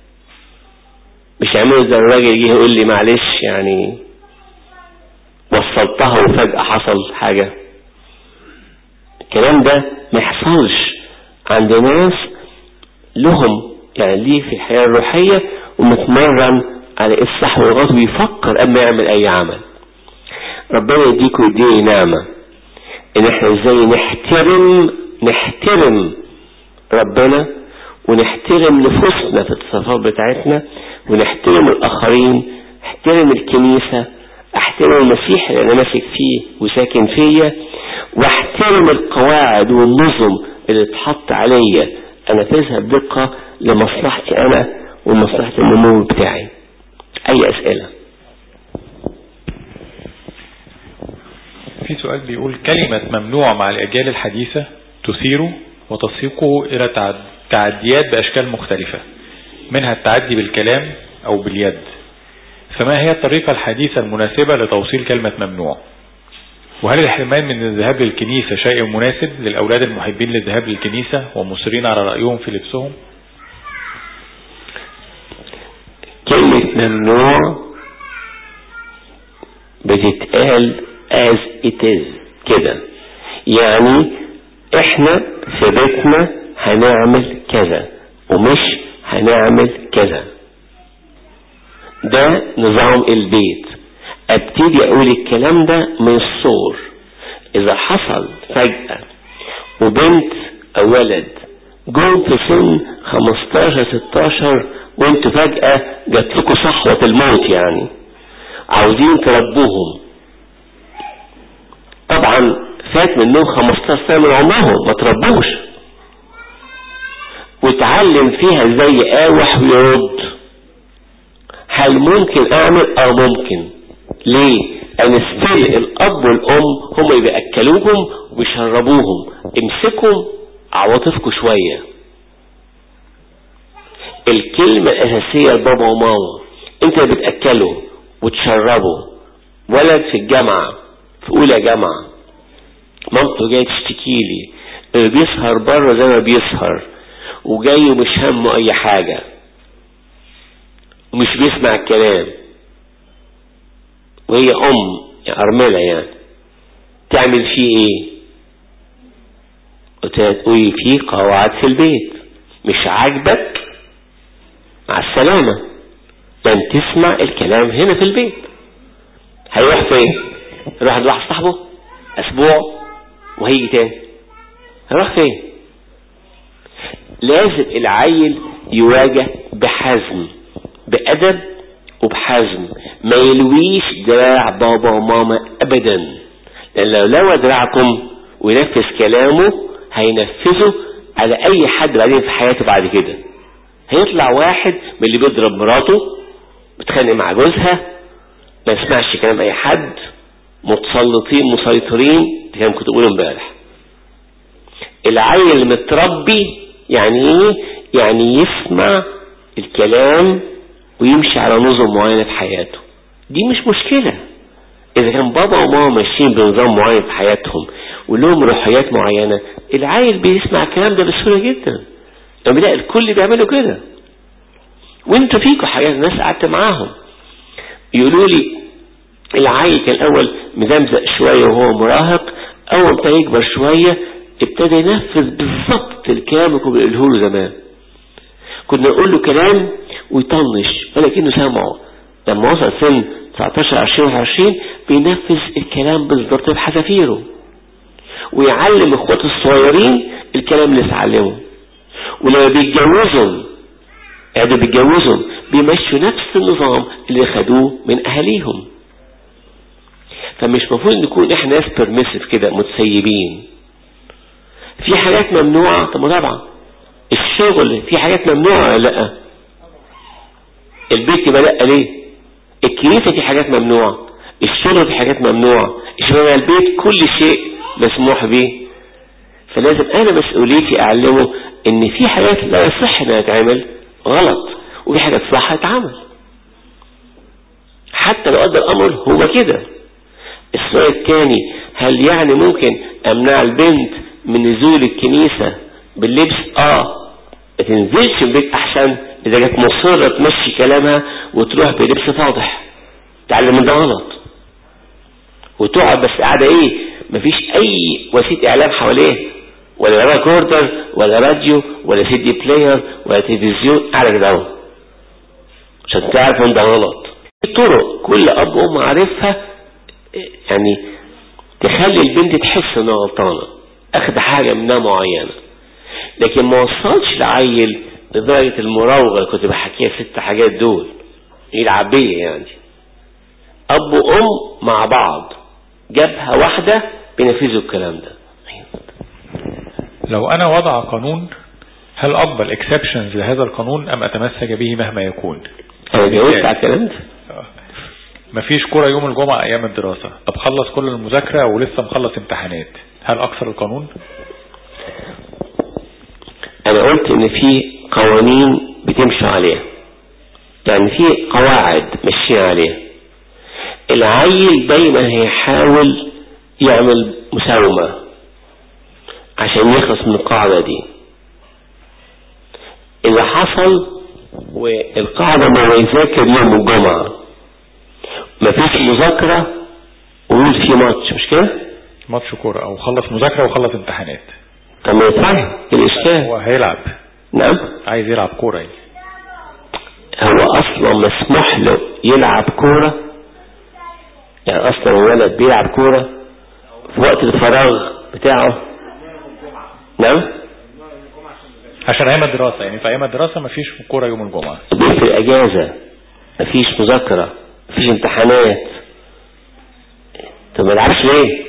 مش يعملوا زي الراجل يجي يقول لي معلش يعني وصلتها وفجأة حصل حاجة الكلام ده ما يحصلش عند ناس لهم يعني ليه في الحياة الروحية ومتمرن على الصح والغلط ويفكر قبل ما يعمل اي عمل ربنا يديكم ويديني نعمة ان احنا ازاي نحترم نحترم ربنا ونحترم نفوسنا في التصرفات بتاعتنا ونحترم الاخرين نحترم الكنيسة احترم المسيح اللي انا ماسك فيه وساكن فيا واحترم القواعد والنظم اللي اتحط عليا انفذها بدقة لمصلحتي انا ومصلحة النمو بتاعي اي اسئلة في سؤال بيقول كلمة ممنوع مع الاجيال الحديثة تثيره وتسيقه الى تعديات باشكال مختلفة منها التعدي بالكلام او باليد فما هي الطريقة الحديثة المناسبة لتوصيل كلمة ممنوع وهل الحرمان من الذهاب للكنيسة شيء مناسب للأولاد المحبين للذهاب للكنيسة ومصرين على رأيهم في لبسهم كلمة ممنوع بتتقال as it is كده يعني احنا في بيتنا هنعمل كذا ومش هنعمل كذا ده نظام البيت ابتدي اقول الكلام ده من الصور اذا حصل فجأة وبنت او ولد جم في سن 15 16 وانتوا فجأة جات لكم صحوة الموت يعني عاوزين تربوهم طبعا فات منهم 15 سنة من عمرهم ما تربوش وتعلم فيها ازاي يقاوح ويرد هل ممكن اعمل او ممكن ليه ان ستيل الاب والام هم اللي بياكلوهم وبيشربوهم امسكوا عواطفكم شويه الكلمة الأساسية لبابا وماما أنت اللي بتأكله وتشربه ولد في الجامعة في أولى جامعة مامته جاية تشتكي لي اللي بيسهر بره زي ما بيسهر وجاي ومش همه أي حاجة ومش بيسمع الكلام وهي أم يعني أرملة يعني تعمل فيه إيه؟ وتقولي فيه قواعد في البيت مش عاجبك مع السلامة لن تسمع الكلام هنا في البيت هيروح فين يروح عند واحد صاحبه اسبوع وهيجي تاني هيروح فين لازم العيل يواجه بحزم بأدب وبحزم ما يلويش دراع بابا وماما ابدا لان لو لوى دراعكم وينفذ كلامه هينفذه على اي حد بعدين في حياته بعد كده هيطلع واحد من اللي بيضرب مراته بتخانق مع جوزها ما يسمعش كلام اي حد متسلطين مسيطرين دي كان كنت بقوله امبارح العيل المتربي يعني ايه يعني يسمع الكلام ويمشي على نظم معينة في حياته دي مش مشكلة اذا كان بابا وماما ماشيين بنظام معين في حياتهم ولهم روحيات معينة العيل بيسمع الكلام ده بسهولة جدا لما بيلاقي الكل بيعملوا كده وانتوا فيكوا حاجات ناس قعدت معاهم يقولوا لي العيل كان الاول مزمزق شوية وهو مراهق اول ما يكبر شوية ابتدى ينفذ بالظبط الكلام اللي كنا بنقوله له زمان كنا نقول له كلام ويطنش ولكنه سامعه لما وصل سن 19 20 21 بينفذ الكلام بالظبط بحذافيره ويعلم اخواته الصغيرين الكلام اللي اتعلمه ولما بيتجوزهم قاعدوا بيتجوزوا بيمشوا نفس النظام اللي خدوه من اهاليهم فمش مفروض نكون احنا ناس بيرميسيف كده متسيبين في حاجات ممنوعة طب طبعا الشغل في حاجات ممنوعة ولا لا البيت يبقى لا ليه الكنيسة في حاجات ممنوعة الشغل في حاجات ممنوعة اشمعنى البيت كل شيء مسموح به فلازم انا مسؤوليتي اعلمه ان في حاجات لا يصح انها تعمل غلط وفي حاجات صح تعمل حتى لو قدر الامر هو كده السؤال الثاني هل يعني ممكن امنع البنت من نزول الكنيسة باللبس اه ما تنزلش البيت احسن اذا كانت مصرة تمشي كلامها وتروح بلبس فاضح تعلم من ده غلط وتقعد بس قاعدة ايه مفيش اي وسيلة اعلام حواليه ولا ريكوردر ولا راديو ولا سي دي بلاير ولا تلفزيون قاعدة كده اهو عشان تعرف ان ده غلط في طرق كل اب وام عارفها يعني تخلي البنت تحس انها غلطانة اخد حاجة منها معينة لكن ما وصلش العيل لدرجة المراوغة اللي كنت بحكيها ست حاجات دول يلعب بيا يعني اب وام مع بعض جبهة واحدة بينفذوا الكلام ده لو انا وضع قانون هل اقبل اكسبشنز لهذا القانون ام اتمسك به مهما يكون انا جاوبت على الكلام ده مفيش كرة يوم الجمعة ايام الدراسة طب خلص كل المذاكرة ولسه مخلص امتحانات هل اكسر القانون انا قلت ان في قوانين بتمشي عليها يعني في قواعد ماشيين عليها العيل دايما هيحاول يعمل مساومة عشان يخلص من القاعدة دي إذا حصل والقاعدة ما يذاكر يوم الجمعة مفيش مذاكرة ويقول في ماتش مش كده؟ ماتش كورة او خلص مذاكرة وخلص امتحانات طب ما يفهم الإشكال هو هيلعب نعم عايز يلعب كورة يعني هو أصلا مسموح له يلعب كورة يعني أصلا الولد بيلعب كورة في وقت الفراغ بتاعه نعم عشان ايام الدراسة يعني في ايام الدراسة مفيش كورة يوم الجمعة في الأجازة مفيش مذاكرة مفيش امتحانات طب ما يلعبش ليه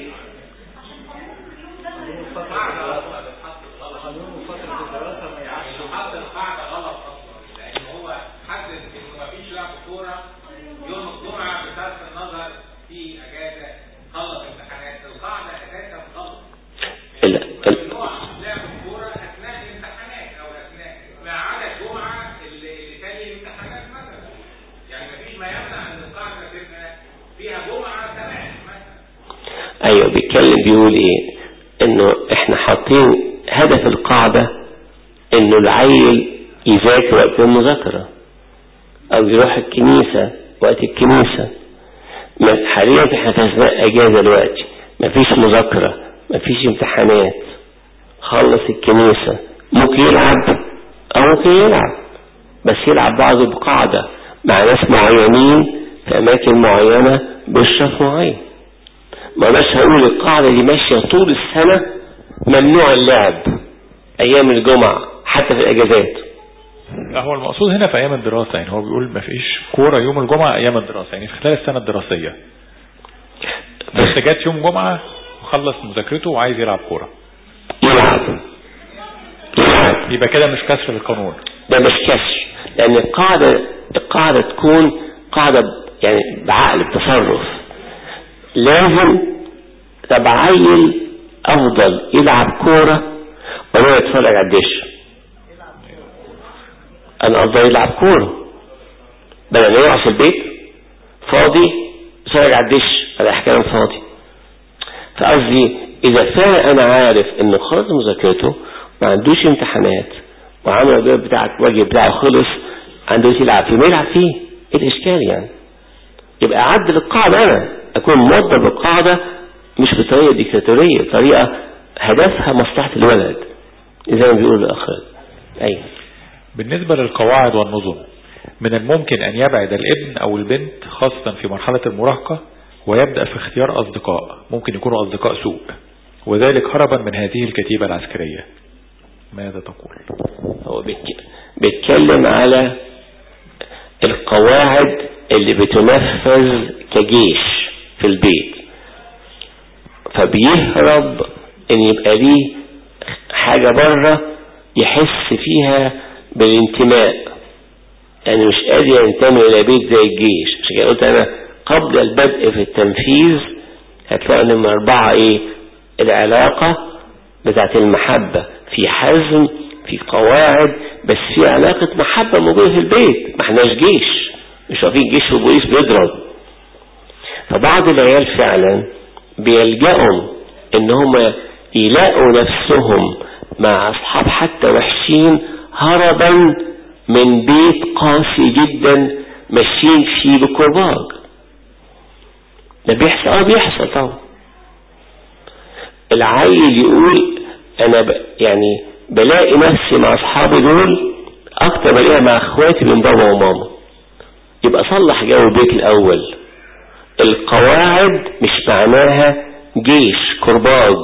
ال- ال- ايوه بيتكلم بيقول ايه انه احنا حاطين هدف القاعدة انه العيل يذاكر وقت المذاكرة او يروح الكنيسة وقت الكنيسة ما- حاليا احنا في اثناء اجازة دلوقتي مفيش مذاكرة مفيش امتحانات خلص الكنيسة ممكن يلعب او ممكن يلعب بس يلعب بعضه بقاعدة مع ناس معينين في اماكن معينة باشراف معين ما مش هقول القاعدة دي ماشية طول السنة ممنوع اللعب ايام الجمعة حتى في الاجازات لا هو المقصود هنا في ايام الدراسة يعني هو بيقول مفيش كورة يوم الجمعة ايام الدراسة يعني في خلال السنة الدراسية بس جات يوم جمعة وخلص مذاكرته وعايز يلعب كورة يلعب يلعب يبقى كده مش كسر للقانون ده مش كسر لان القاعدة القاعدة تكون قاعدة يعني بعقل بتصرف لازم طب عيل افضل يلعب كورة ولا يتفرج على الدش انا افضل يلعب كورة بدل ما يقعد في البيت فاضي يتفرج على الدش على احكام فاضي فقصدي اذا فعلا انا عارف ان خلص مذاكرته ما عندوش امتحانات وعمل الواجب بتاعك الواجب بتاعه خلص عنده يلعب فيه ما يلعب فيه ايه الاشكال يعني يبقى اعدل القاعدة انا اكون موظف القاعدة مش بطريقة ديكتاتورية طريقة هدفها مصلحة الولد زي ما بيقول الاخر ايوه بالنسبة للقواعد والنظم من الممكن أن يبعد الابن أو البنت خاصة في مرحلة المراهقة ويبدأ في اختيار أصدقاء ممكن يكونوا أصدقاء سوء وذلك هربا من هذه الكتيبة العسكرية ماذا تقول هو بيتكلم على القواعد اللي بتنفذ كجيش في البيت فبيهرب ان يبقى ليه حاجة بره يحس فيها بالانتماء يعني مش قادر ينتمي الى بيت زي الجيش عشان كده قلت انا قبل البدء في التنفيذ هتلاقي نمرة اربعة ايه العلاقة بتاعت المحبة في حزم في قواعد بس في علاقة محبة موجودة في البيت ما احناش جيش مش واقفين جيش وبوليس بيضرب فبعض العيال فعلا بيلجأوا ان هم يلاقوا نفسهم مع اصحاب حتى وحشين هربا من بيت قاسي جدا ماشيين فيه بكرباج ده بيحصل اه بيحصل طبعا العيل يقول انا ب... يعني بلاقي نفسي مع اصحابي دول اكتر بلاقيها مع اخواتي من بابا وماما يبقى صلح جو البيت الاول القواعد مش معناها جيش كرباج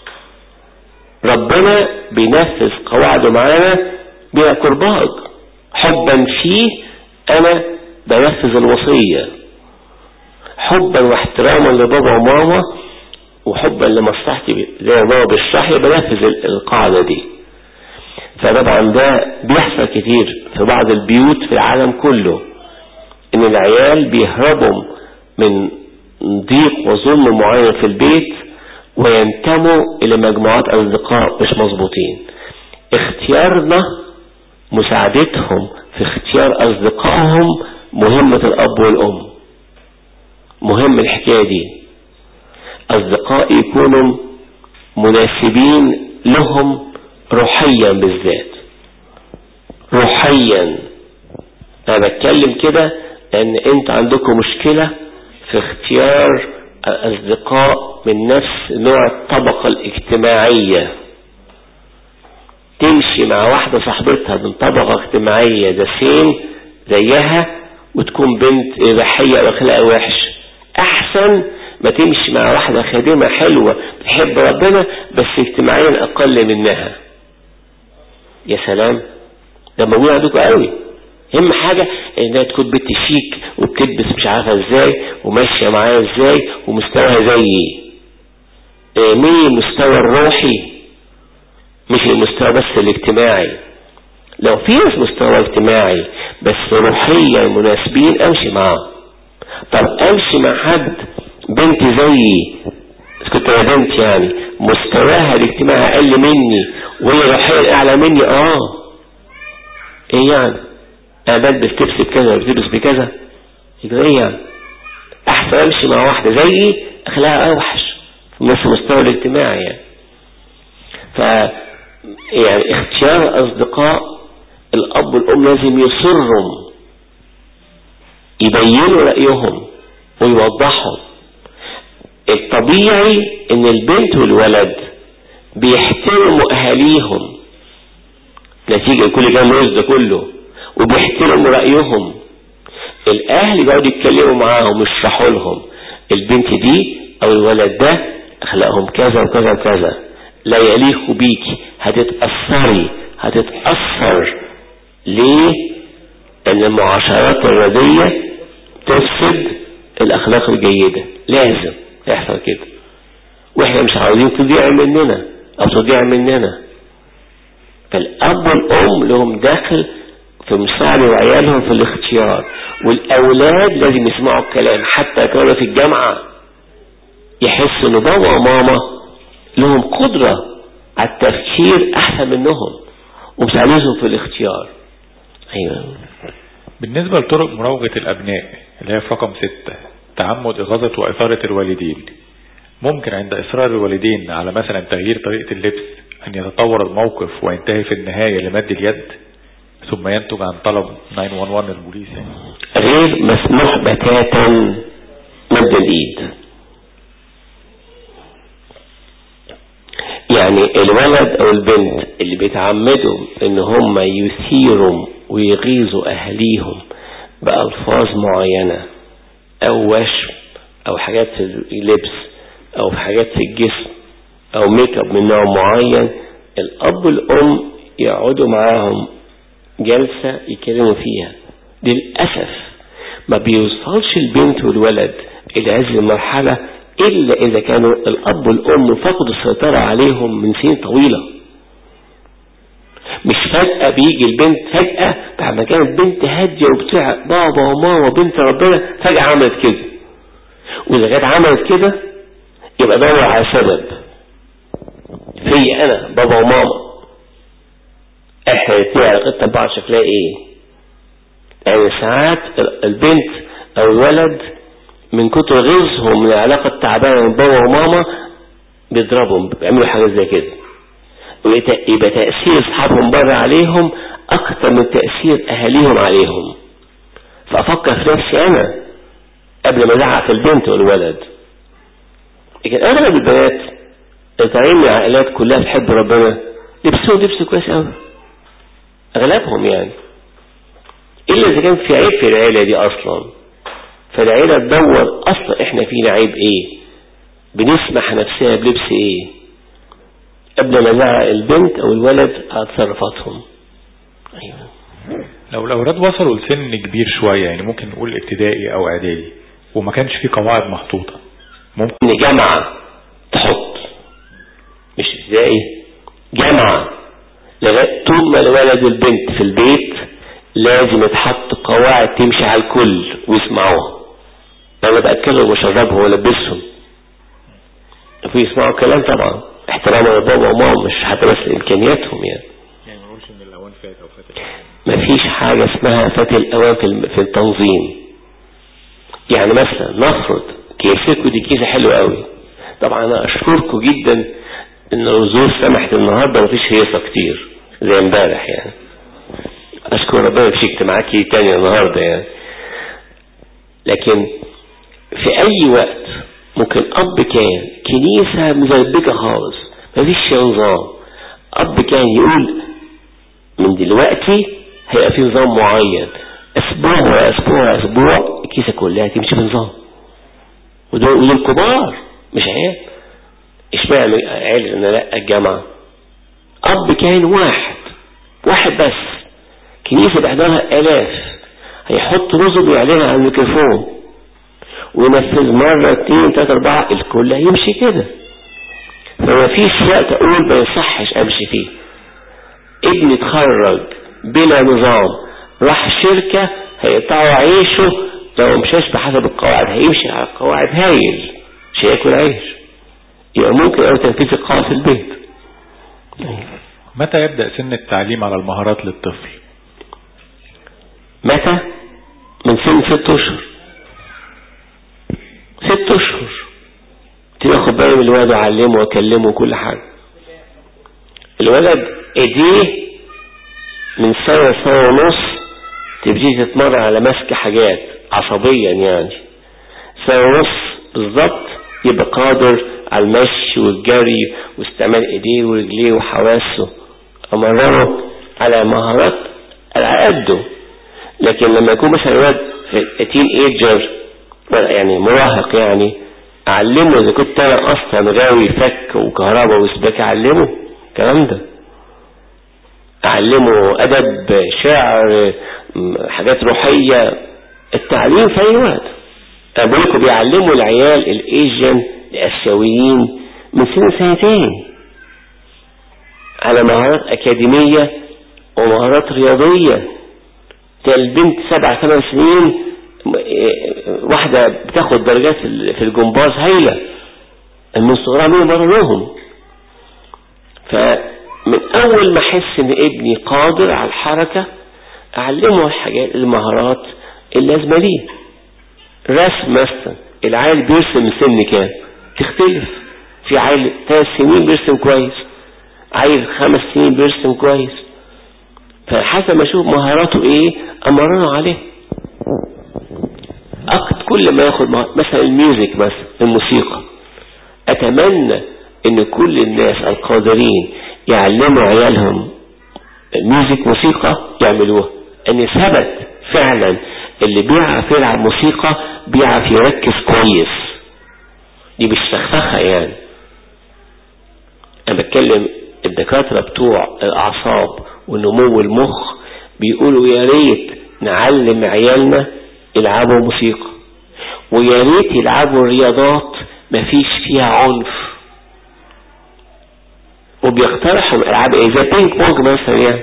ربنا بينفذ قواعده معانا بلا كرباج حبا فيه انا بنفذ الوصية حبا واحتراما لبابا وماما وحبا لمصلحتي زي ما بابا بيشرح لي بنفذ القاعدة دي فطبعا ده بيحصل كتير في بعض البيوت في العالم كله ان العيال بيهربوا من ضيق وظلم معين في البيت وينتموا الى مجموعات اصدقاء مش مظبوطين اختيارنا مساعدتهم في اختيار اصدقائهم مهمة الاب والام مهم الحكاية دي اصدقاء يكونوا مناسبين لهم روحيا بالذات روحيا انا بتكلم كده لان انت عندكم مشكلة في اختيار اصدقاء من نفس نوع الطبقة الاجتماعية تمشي مع واحدة صاحبتها من طبقة اجتماعية دسين زيها وتكون بنت إباحية أو أخلاق وحش أحسن ما تمشي مع واحدة خادمة حلوة بتحب ربنا بس اجتماعيا أقل منها يا سلام ده موجود عندكم قوي اهم حاجة انها تكون بنت شيك وبتلبس مش عارفة ازاي وماشية معايا ازاي ومستواها زيي اه مين المستوى الروحي مش المستوى بس الاجتماعي لو في ناس مستوى اجتماعي بس روحيا مناسبين امشي معاه طب امشي مع حد بنت زيي كنت انا بنت يعني مستواها الاجتماعي اقل مني وهي روحيا اعلى مني اه ايه يعني انا بلبس لبس بكذا بتلبس بكذا يبقى ايه يعني احسن امشي مع واحده زيي اخلاقها اوحش في نفس المستوى الاجتماعي يعني ف يعني اختيار اصدقاء الاب والام لازم يصروا يبينوا رايهم ويوضحوا الطبيعي ان البنت والولد بيحترموا اهاليهم نتيجة كل جمهور ده كله وبيحترموا رأيهم الاهل بيقعدوا يتكلموا معاهم ويشرحوا لهم البنت دي او الولد ده اخلاقهم كذا وكذا وكذا لا يليق بيكي هتتأثري هتتأثر ليه ان المعاشرات الردية تفسد الاخلاق الجيدة لازم يحصل كده واحنا مش عاوزين تضيع مننا او تضيع مننا فالاب والام لهم داخل في مساعدة عيالهم في الاختيار والاولاد لازم يسمعوا الكلام حتى كانوا في الجامعة يحسوا ان بابا وماما لهم قدرة على التفكير احسن منهم ومساعدتهم في الاختيار ايوه بالنسبة لطرق مراوغة الابناء اللي هي في رقم ستة تعمد إغاظة وإثارة الوالدين ممكن عند إصرار الوالدين على مثلا تغيير طريقة اللبس أن يتطور الموقف وينتهي في النهاية لمد اليد ثم ينتج عن طلب 911 للبوليس يعني. غير مسموح بتاتا مد الإيد يعني الولد أو البنت اللي بيتعمدوا إن هم يثيروا ويغيظوا أهليهم بألفاظ معينة او وشم او حاجات في اللبس او في حاجات في الجسم او ميك اب من نوع معين الاب والام يقعدوا معاهم جلسة يكلموا فيها للأسف ما بيوصلش البنت والولد إلى هذه المرحلة إلا إذا كانوا الأب والأم فقدوا السيطرة عليهم من سنين طويلة مش فجأة بيجي البنت فجأة بعد ما كانت بنت هادية وبتاع بابا وماما وبنت ربنا فجأة عملت كده وإذا كانت عملت كده يبقى دور على سبب في أنا بابا وماما احنا الاثنين علاقتنا ببعض شكلها ايه يعني ساعات البنت او الولد من كتر غيظهم من العلاقة التعبانة من بابا وماما بيضربهم بيعملوا حاجة زي كده يبقى تأثير اصحابهم بره عليهم اكتر من تأثير اهاليهم عليهم فافكر في نفسي انا قبل ما ازعق في البنت والولد لكن اغلب البنات اللي طالعين من عائلات كلها بتحب ربنا لبسهم لبس كويس قوي اغلبهم يعني الا اذا كان في عيب في العيلة دي اصلا فالعيلة تدور اصلا احنا فينا عيب ايه بنسمح نفسها بلبس ايه قبل ما نزعق البنت او الولد على تصرفاتهم ايوه لو الاولاد وصلوا لسن كبير شوية يعني ممكن نقول ابتدائي او اعدادي وما كانش في قواعد محطوطة ممكن جامعة تحط مش ابتدائي جامعة لغاية طول ما الولد والبنت في البيت لازم يتحط قواعد تمشي على الكل ويسمعوها انا بأكلهم وشربهم والبسهم في يسمعوا الكلام طبعا احتراما لبابا وماما مش حتى بس لامكانياتهم يعني يعني ما نقولش ان الاوان فات او فات مفيش حاجة اسمها فات الاوان في في التنظيم يعني مثلا نفرض كيسكوا دي كيسة حلوة قوي طبعا انا اشكركم جدا ان الظروف سمحت النهاردة مفيش هيصة كتير زي امبارح يعني اشكر ربنا مفيش اجتماعات تاني النهاردة يعني لكن في اي وقت ممكن اب كان كنيسة مزبكة خالص مفيش نظام اب كان يقول من دلوقتي هيبقى في نظام معين اسبوع ورا اسبوع ورا اسبوع الكيسة كلها تمشي بنظام ودول ودول كبار مش عيال اشمعنى عيال ان لا الجامعة اب كان واحد واحد بس كنيسة بحضرها الاف هيحط رزق ويعلنها على الميكروفون وينفذ مرة اتنين تلاتة اربعة الكل هيمشي كده فما فيش وقت اقول ما يصحش امشي فيه ابني اتخرج بلا نظام راح شركة هيقطعوا عيشه لو مشاش بحسب القواعد هيمشي على القواعد هايل مش هياكل عيش يبقى ممكن او تنفيذ القواعد في البيت متى يبدأ سن التعليم على المهارات للطفل متى من سن ست اشهر ست اشهر تاخد بالي من الولد وعلمه واكلمه وكل حاجة الولد ايديه من سنة سنة ونص تبتدي تتمرن على مسك حاجات عصبيا يعني سنة ونص بالظبط يبقى قادر على المشي والجري واستعمال ايديه ورجليه وحواسه امرنه على مهارات على قده لكن لما يكون مثلا الولد في تين ايجر يعني مراهق يعني اعلمه اذا كنت انا اصلا غاوي فك وكهرباء وسباكة اعلمه الكلام ده اعلمه ادب شعر حاجات روحية التعليم في اي وقت انا بقول لكم بيعلموا العيال الايجن الاسيويين من سن سنتين على مهارات اكاديمية ومهارات رياضية البنت سبع ثمان سنين واحدة بتاخد درجات في الجمباز هايلة من صغرها مين برنوهم فمن اول ما احس ان ابني قادر على الحركة اعلمه الحاجات المهارات اللازمة ليه رسم مثلا العيل بيرسم من سن كام تختلف في عيل ثلاث سنين بيرسم كويس عيل خمس سنين بيرسم كويس فحسب ما اشوف مهاراته ايه امرنه عليه أكد كل ما ياخد مثلا الميوزك مثلا الموسيقى اتمنى ان كل الناس القادرين يعلموا عيالهم ميوزك موسيقى يعملوها ان ثبت فعلا اللي بيعرف يلعب موسيقى بيعرف يركز كويس دي مش سخفخة يعني انا بتكلم الدكاترة بتوع الأعصاب ونمو المخ بيقولوا يا ريت نعلم عيالنا يلعبوا موسيقى ويا ريت يلعبوا رياضات مفيش فيها عنف وبيقترحوا الالعاب ايه زي بينج بونج مثلا يعني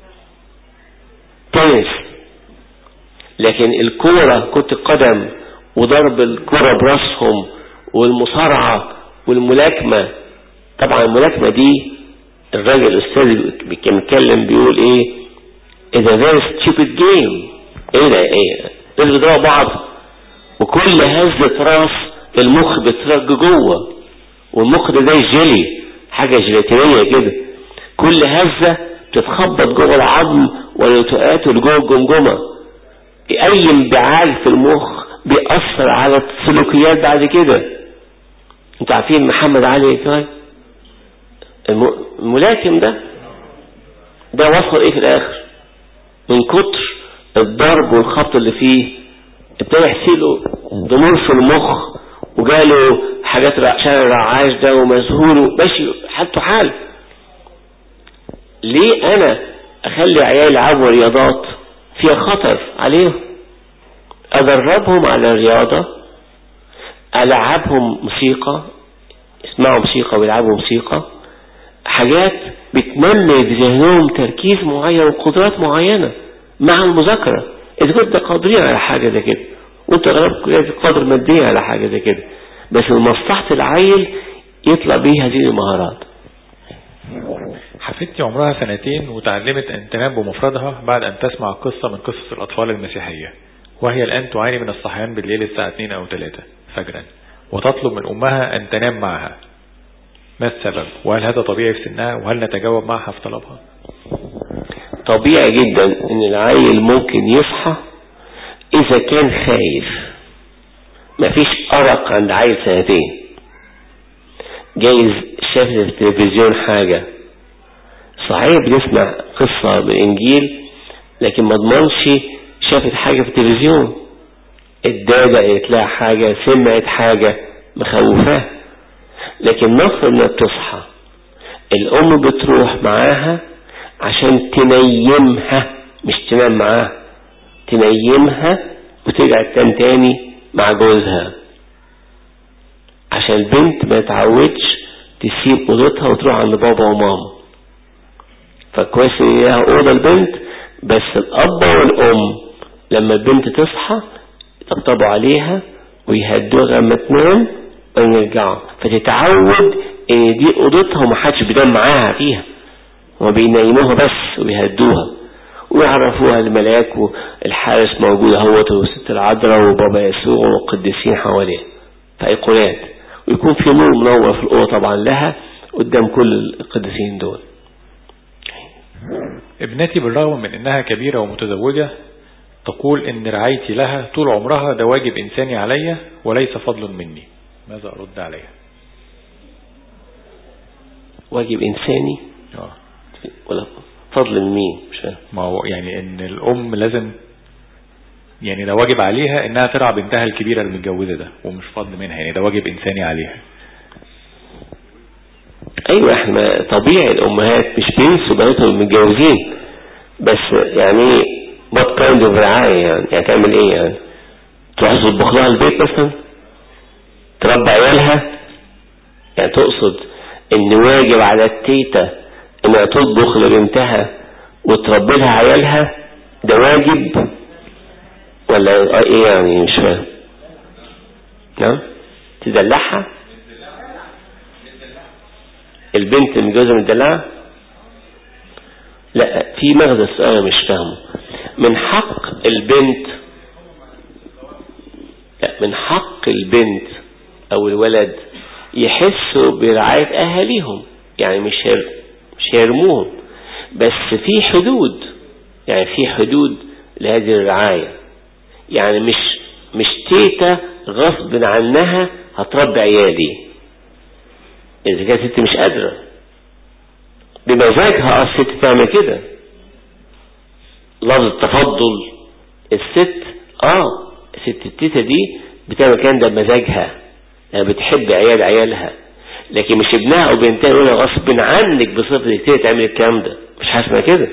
تنس لكن الكورة كرة القدم وضرب الكرة براسهم والمصارعة والملاكمة طبعا الملاكمة دي الراجل الاستاذ كان بيتكلم بيقول ايه اذا very stupid game ايه ده ايه الناس بيضربوا بعض وكل هزة راس المخ بترج جوه والمخ ده زي الجيلي حاجة جيلاتينية كده كل هزة بتتخبط جوه العظم والنتوءات اللي جوه الجمجمة اي انبعاج في المخ بيأثر على السلوكيات بعد كده انتوا عارفين محمد علي كاي الملاكم ده ده وصل ايه في الاخر من كتر الضرب والخبط اللي فيه ابتدى يحسيله ضمور في المخ وجاله حاجات عشان الرعاش ده ومذهول ماشي حالته حال ليه انا اخلي عيالي يلعبوا رياضات فيها خطر عليهم ادربهم على الرياضة العبهم موسيقى يسمعوا موسيقى ويلعبوا موسيقى حاجات بتنمي بذهنهم تركيز معين وقدرات معينة مع المذاكرة إذا كنت قادرين على حاجة زي كده وانت غلبك قادر ماديا على حاجة زي كده بس لمصلحة العيل يطلع بيه هذه المهارات حفيدتي عمرها سنتين وتعلمت أن تنام بمفردها بعد أن تسمع قصة من قصص الأطفال المسيحية وهي الآن تعاني من الصحيان بالليل الساعة 2 أو 3 فجرا وتطلب من أمها أن تنام معها ما السبب وهل هذا طبيعي في سنها وهل نتجاوب معها في طلبها طبيعي جدا ان العيل ممكن يصحى اذا كان خايف مفيش ارق عند عيل سنتين جايز شاف في التلفزيون حاجة صحيح بنسمع قصة بالانجيل لكن ما ضمنش شافت حاجة في التلفزيون الدادة قالت لها حاجة سمعت حاجة مخوفاه لكن نفرض انها بتصحى الام بتروح معاها عشان تنيمها مش تنام معاها تنيمها وترجع تنام تاني مع جوزها عشان البنت ما تعودش تسيب اوضتها وتروح عند بابا وماما فكويس ان لها اوضه البنت بس الاب والام لما البنت تصحى يطبطبوا عليها ويهدوها لما تنام ويرجعوا فتتعود ان دي اوضتها ومحدش بينام معاها فيها هما بينيموها بس وبيهدوها ويعرفوها الملاك والحارس موجود اهوت والست العذراء وبابا يسوع والقديسين حواليه فايقونات ويكون في نور منور في الاوضه طبعا لها قدام كل القديسين دول ابنتي بالرغم من انها كبيرة ومتزوجة تقول ان رعايتي لها طول عمرها ده واجب انساني عليا وليس فضل مني ماذا ارد عليها واجب انساني اه ولا فضل من مين مش فاهم ما هو يعني ان الام لازم يعني ده واجب عليها انها ترعى بنتها الكبيرة المتجوزة ده ومش فضل منها يعني ده واجب انساني عليها ايوه احنا طبيعي الامهات مش بينسوا بناتهم المتجوزين بس يعني what kind of رعاية يعني يعني تعمل ايه يعني تروح تطبخ لها البيت مثلا تربي عيالها يعني تقصد ان واجب على التيتا انها تطبخ لبنتها وتربي لها عيالها ده واجب ولا ايه يعني مش فاهم نعم تدلعها البنت المتجوزه متدلعه لا في مغزى السؤال أنا مش فاهمه من حق البنت لا من حق البنت او الولد يحسوا برعاية اهاليهم يعني مش هير مش هيرموهم بس في حدود يعني في حدود لهذه الرعاية يعني مش مش تيتا غصب عنها هتربي عيالي إذا كانت الست مش قادرة بمزاجها الست تعمل كده لفظ التفضل الست اه الست التيتا دي بتعمل كان ده بمزاجها يعني بتحب عيال عيالها لكن مش ابنها او بنتها يقولها غصب عنك بصفتك تيجي تعمل الكلام ده مش حاسمه كده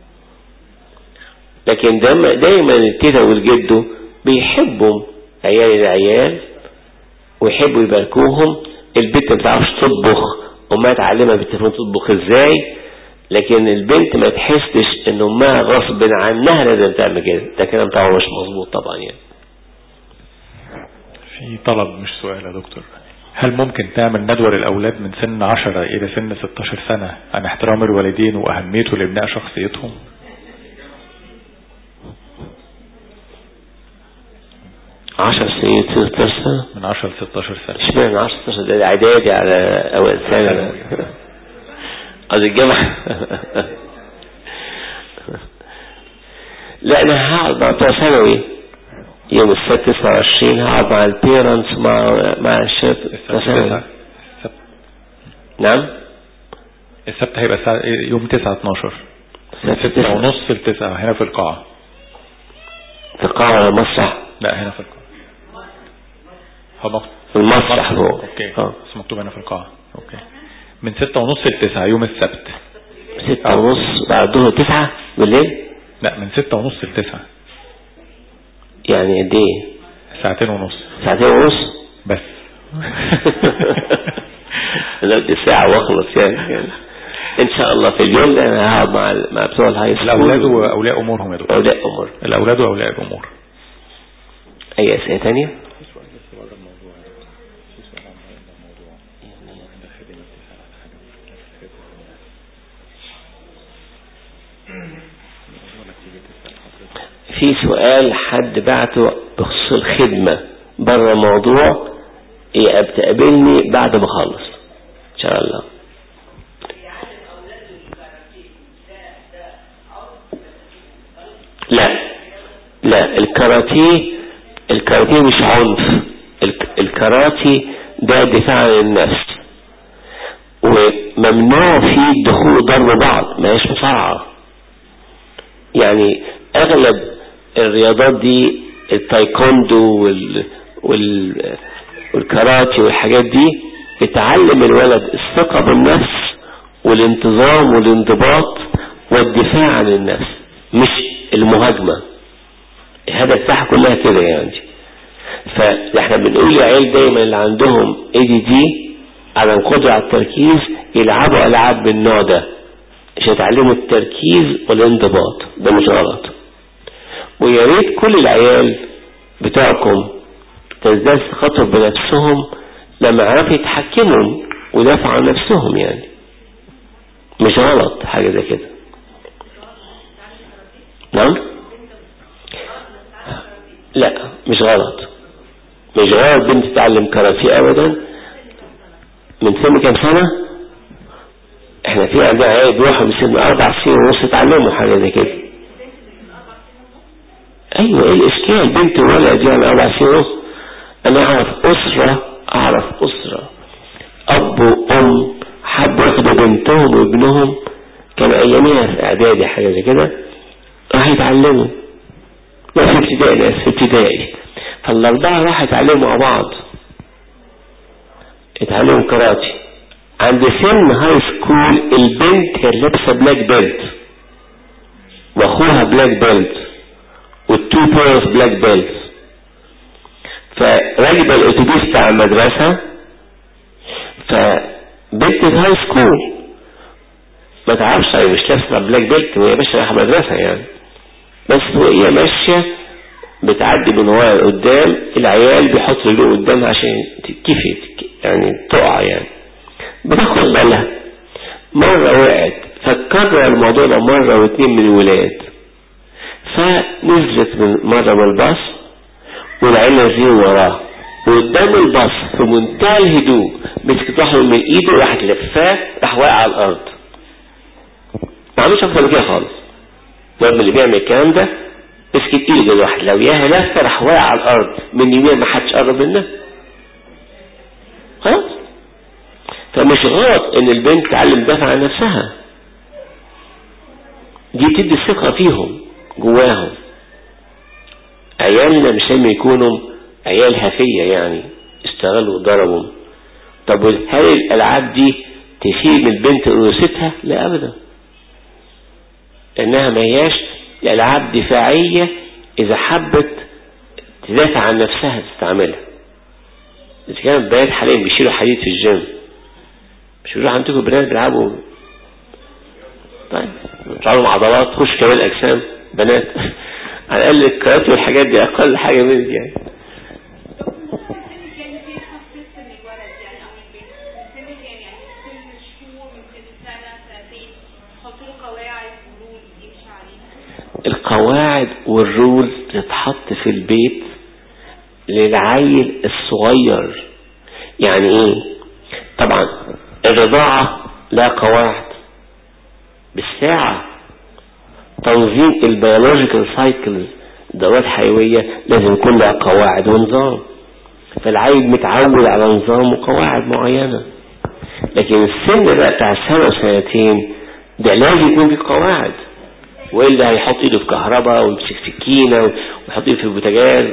لكن دايما, دايما التيتا والجدو بيحبوا عيال العيال ويحبوا يباركوهم البنت ما بتعرفش تطبخ وما تعلمها بالتليفون تطبخ ازاي لكن البنت ما تحسش ان امها غصب عنها لازم تعمل كده ده كلام طبعا مش مظبوط طبعا يعني في طلب مش سؤال يا دكتور هل ممكن تعمل ندوة للأولاد من سن 10 إلى سن 16 سنة عن احترام الوالدين وأهميته لإبناء شخصيتهم؟ عشر سنين 16 سنة من 10 ل 16 سنة اشمعنى 10 16 ده اعدادي على اول سنة قصدي الجامعة لا انا هقعد مع بتوع ثانوي يوم السبت 29 هقعد مع البيرنتس مع مع الشباب بتوع ثانوي السبت نعم السبت هيبقى الساعة يوم 9 12 من السبت 6 تسعة. ونص ل 9 هنا في القاعة في القاعة ولا المسرح لا هنا في القاعة هو مكتوب في المسرح فوق اوكي اه بس مكتوب هنا في القاعة اوكي من 6 ونص ل 9 يوم السبت ستة ونص بعد الظهر تسعة بالليل لا من 6 ونص ل 9 يعني قد ايه ساعتين ونص ساعتين ونص بس لو دي ساعة واخلص يعني, يعني ان شاء الله في اليوم ده انا هقعد مع مع بتوع الهاي سكول الأولاد وأولياء أمورهم يا دكتور اولياء امور الأولاد وأولياء الأمور اي اسئله تانية في سؤال حد بعته بخصوص الخدمة بره موضوع إيه بتقابلني بعد ما اخلص ان شاء الله لا لا الكاراتيه الكاراتيه مش عنف الك- الكاراتيه ده دفاع عن النفس وممنوع فيه دخول ضرب بعض ما هيش مصارعة يعني اغلب الرياضات دي التايكوندو وال وال والكاراتي والحاجات دي بتعلم الولد الثقة بالنفس والانتظام والانضباط والدفاع عن النفس مش المهاجمة الهدف بتاعها كلها كده يعني فاحنا بنقول للعيال دايما اللي عندهم اي دي دي على القدرة على التركيز يلعبوا العاب بالنوع ده عشان يتعلموا التركيز والانضباط ده مش غلط ويا ريت كل العيال بتوعكم تزداد ثقتهم بنفسهم لما عرفوا يتحكموا ويدافعوا عن نفسهم يعني مش غلط حاجة زي كده نعم لا مش غلط مش غلط بنت تتعلم كاراتيه ابدا من سن كام سنة احنا في عندنا عيال بيروحوا من سن اربع سنين ونص يتعلموا حاجة زي كده ايوه ايه الاشكال بنت وولد يعني اربع سنين ونص انا اعرف اسرة اعرف اسرة اب وام حبوا ياخدوا بنتهم وابنهم كانوا اياميها في اعدادي حاجة زي كده راح يتعلموا لا في ابتدائي ناس في ابتدائي فالاربعة راح يتعلموا مع بعض يتعلموا كاراتي عند سن هاي سكول البنت كانت لابسه بلاك بيلت واخوها بلاك بيلت والتو بيرز بلاك بيلت فراكبه الاتوبيس بتاع المدرسه فبنت هاي سكول ما تعرفش هي مش لابسه بلاك بيلت وهي ماشيه رايحه مدرسه يعني بس وهي ماشيه بتعدي من ورا لقدام العيال بيحط رجله قدامها عشان تتكفي يعني تقع يعني بتاخد بالها مرة وقعت فكرر الموضوع ده مرة واتنين من الولاد فنزلت من مرة من الباص والعيال نازلين وراه وقدام الباص في منتهى الهدوء مسكت واحدة من ايده راحت لفاه راح واقع على الارض ما عملش اكتر من كده خالص الواد اللي بيعمل الكلام ده مسكت ايده الواحد لو ياها لفه راح واقع على الارض من يمين ما حدش قرب منها خلاص فمش غلط ان البنت تعلم تدافع عن نفسها دي بتدي الثقة فيهم جواهم عيالنا مش لازم يكونوا عيال هفية يعني اشتغلوا وضربوا طب هل الالعاب دي تشيل من البنت انوثتها لا ابدا انها ما هياش الالعاب دفاعية اذا حبت تدافع عن نفسها تستعملها اذا كان البنات حاليا بيشيلوا حديد في الجيم مش بيروح عندكم بنات بيلعبوا طيب بيطلعوا عضلات تخش كمال اجسام بنات على الاقل الكرات والحاجات دي اقل حاجة من دي يعني القواعد والرول تتحط في البيت للعيل الصغير يعني ايه طبعا الرضاعة لا قواعد بالساعة تنظيم البيولوجيكال سايكلز الدورات الحيوية لازم يكون لها قواعد ونظام فالعيل متعود على نظام وقواعد معينة لكن السن بقى بتاع سنة وسنتين ده لازم يكون في قواعد وإلا هيحط ايده في كهرباء ويمسك سكينة ويحط ايده في البوتاجاز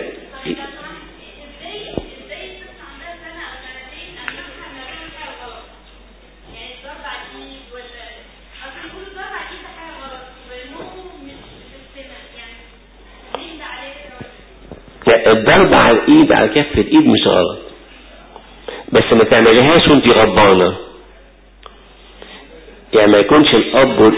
الضرب على الايد على كف الايد مش غلط بس ما تعملهاش وانت غضبانه يعني ما يكونش الاب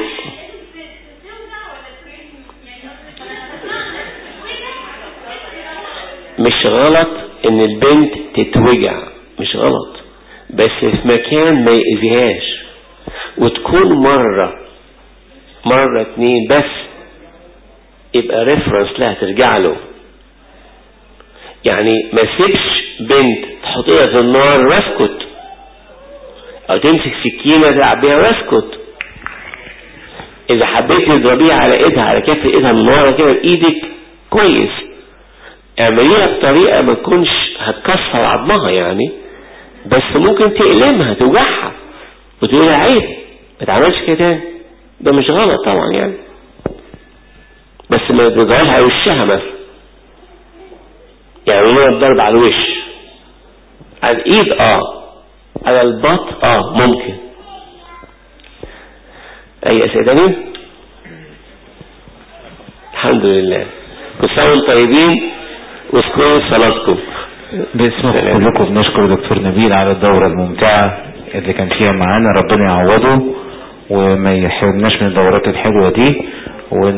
مش غلط ان البنت تتوجع مش غلط بس في مكان ما يأذيهاش وتكون مرة مرة اتنين بس يبقى ريفرنس لها ترجع له يعني ما سيبش بنت تحط ايدها في النار واسكت او تمسك سكينة تلعب بيها واسكت اذا حبيت تضربيها على ايدها على كف ايدها من ورا كده بايدك كويس اعمليها بطريقة ما تكونش هتكسر عظمها يعني بس ممكن تألمها توجعها وتقول لها عيب ما تعملش كده تاني ده مش غلط طبعا يعني بس ما تضربها على وشها مثلا يعني هو الضرب على الوش على الايد اه على البط اه ممكن اي اسئله الحمد لله كل سنه وانتم طيبين واذكروا صلاتكم باسمكم كلكم بنشكر دكتور نبيل على الدورة الممتعة اللي كان فيها معانا ربنا يعوضه وما يحرمناش من الدورات الحلوة دي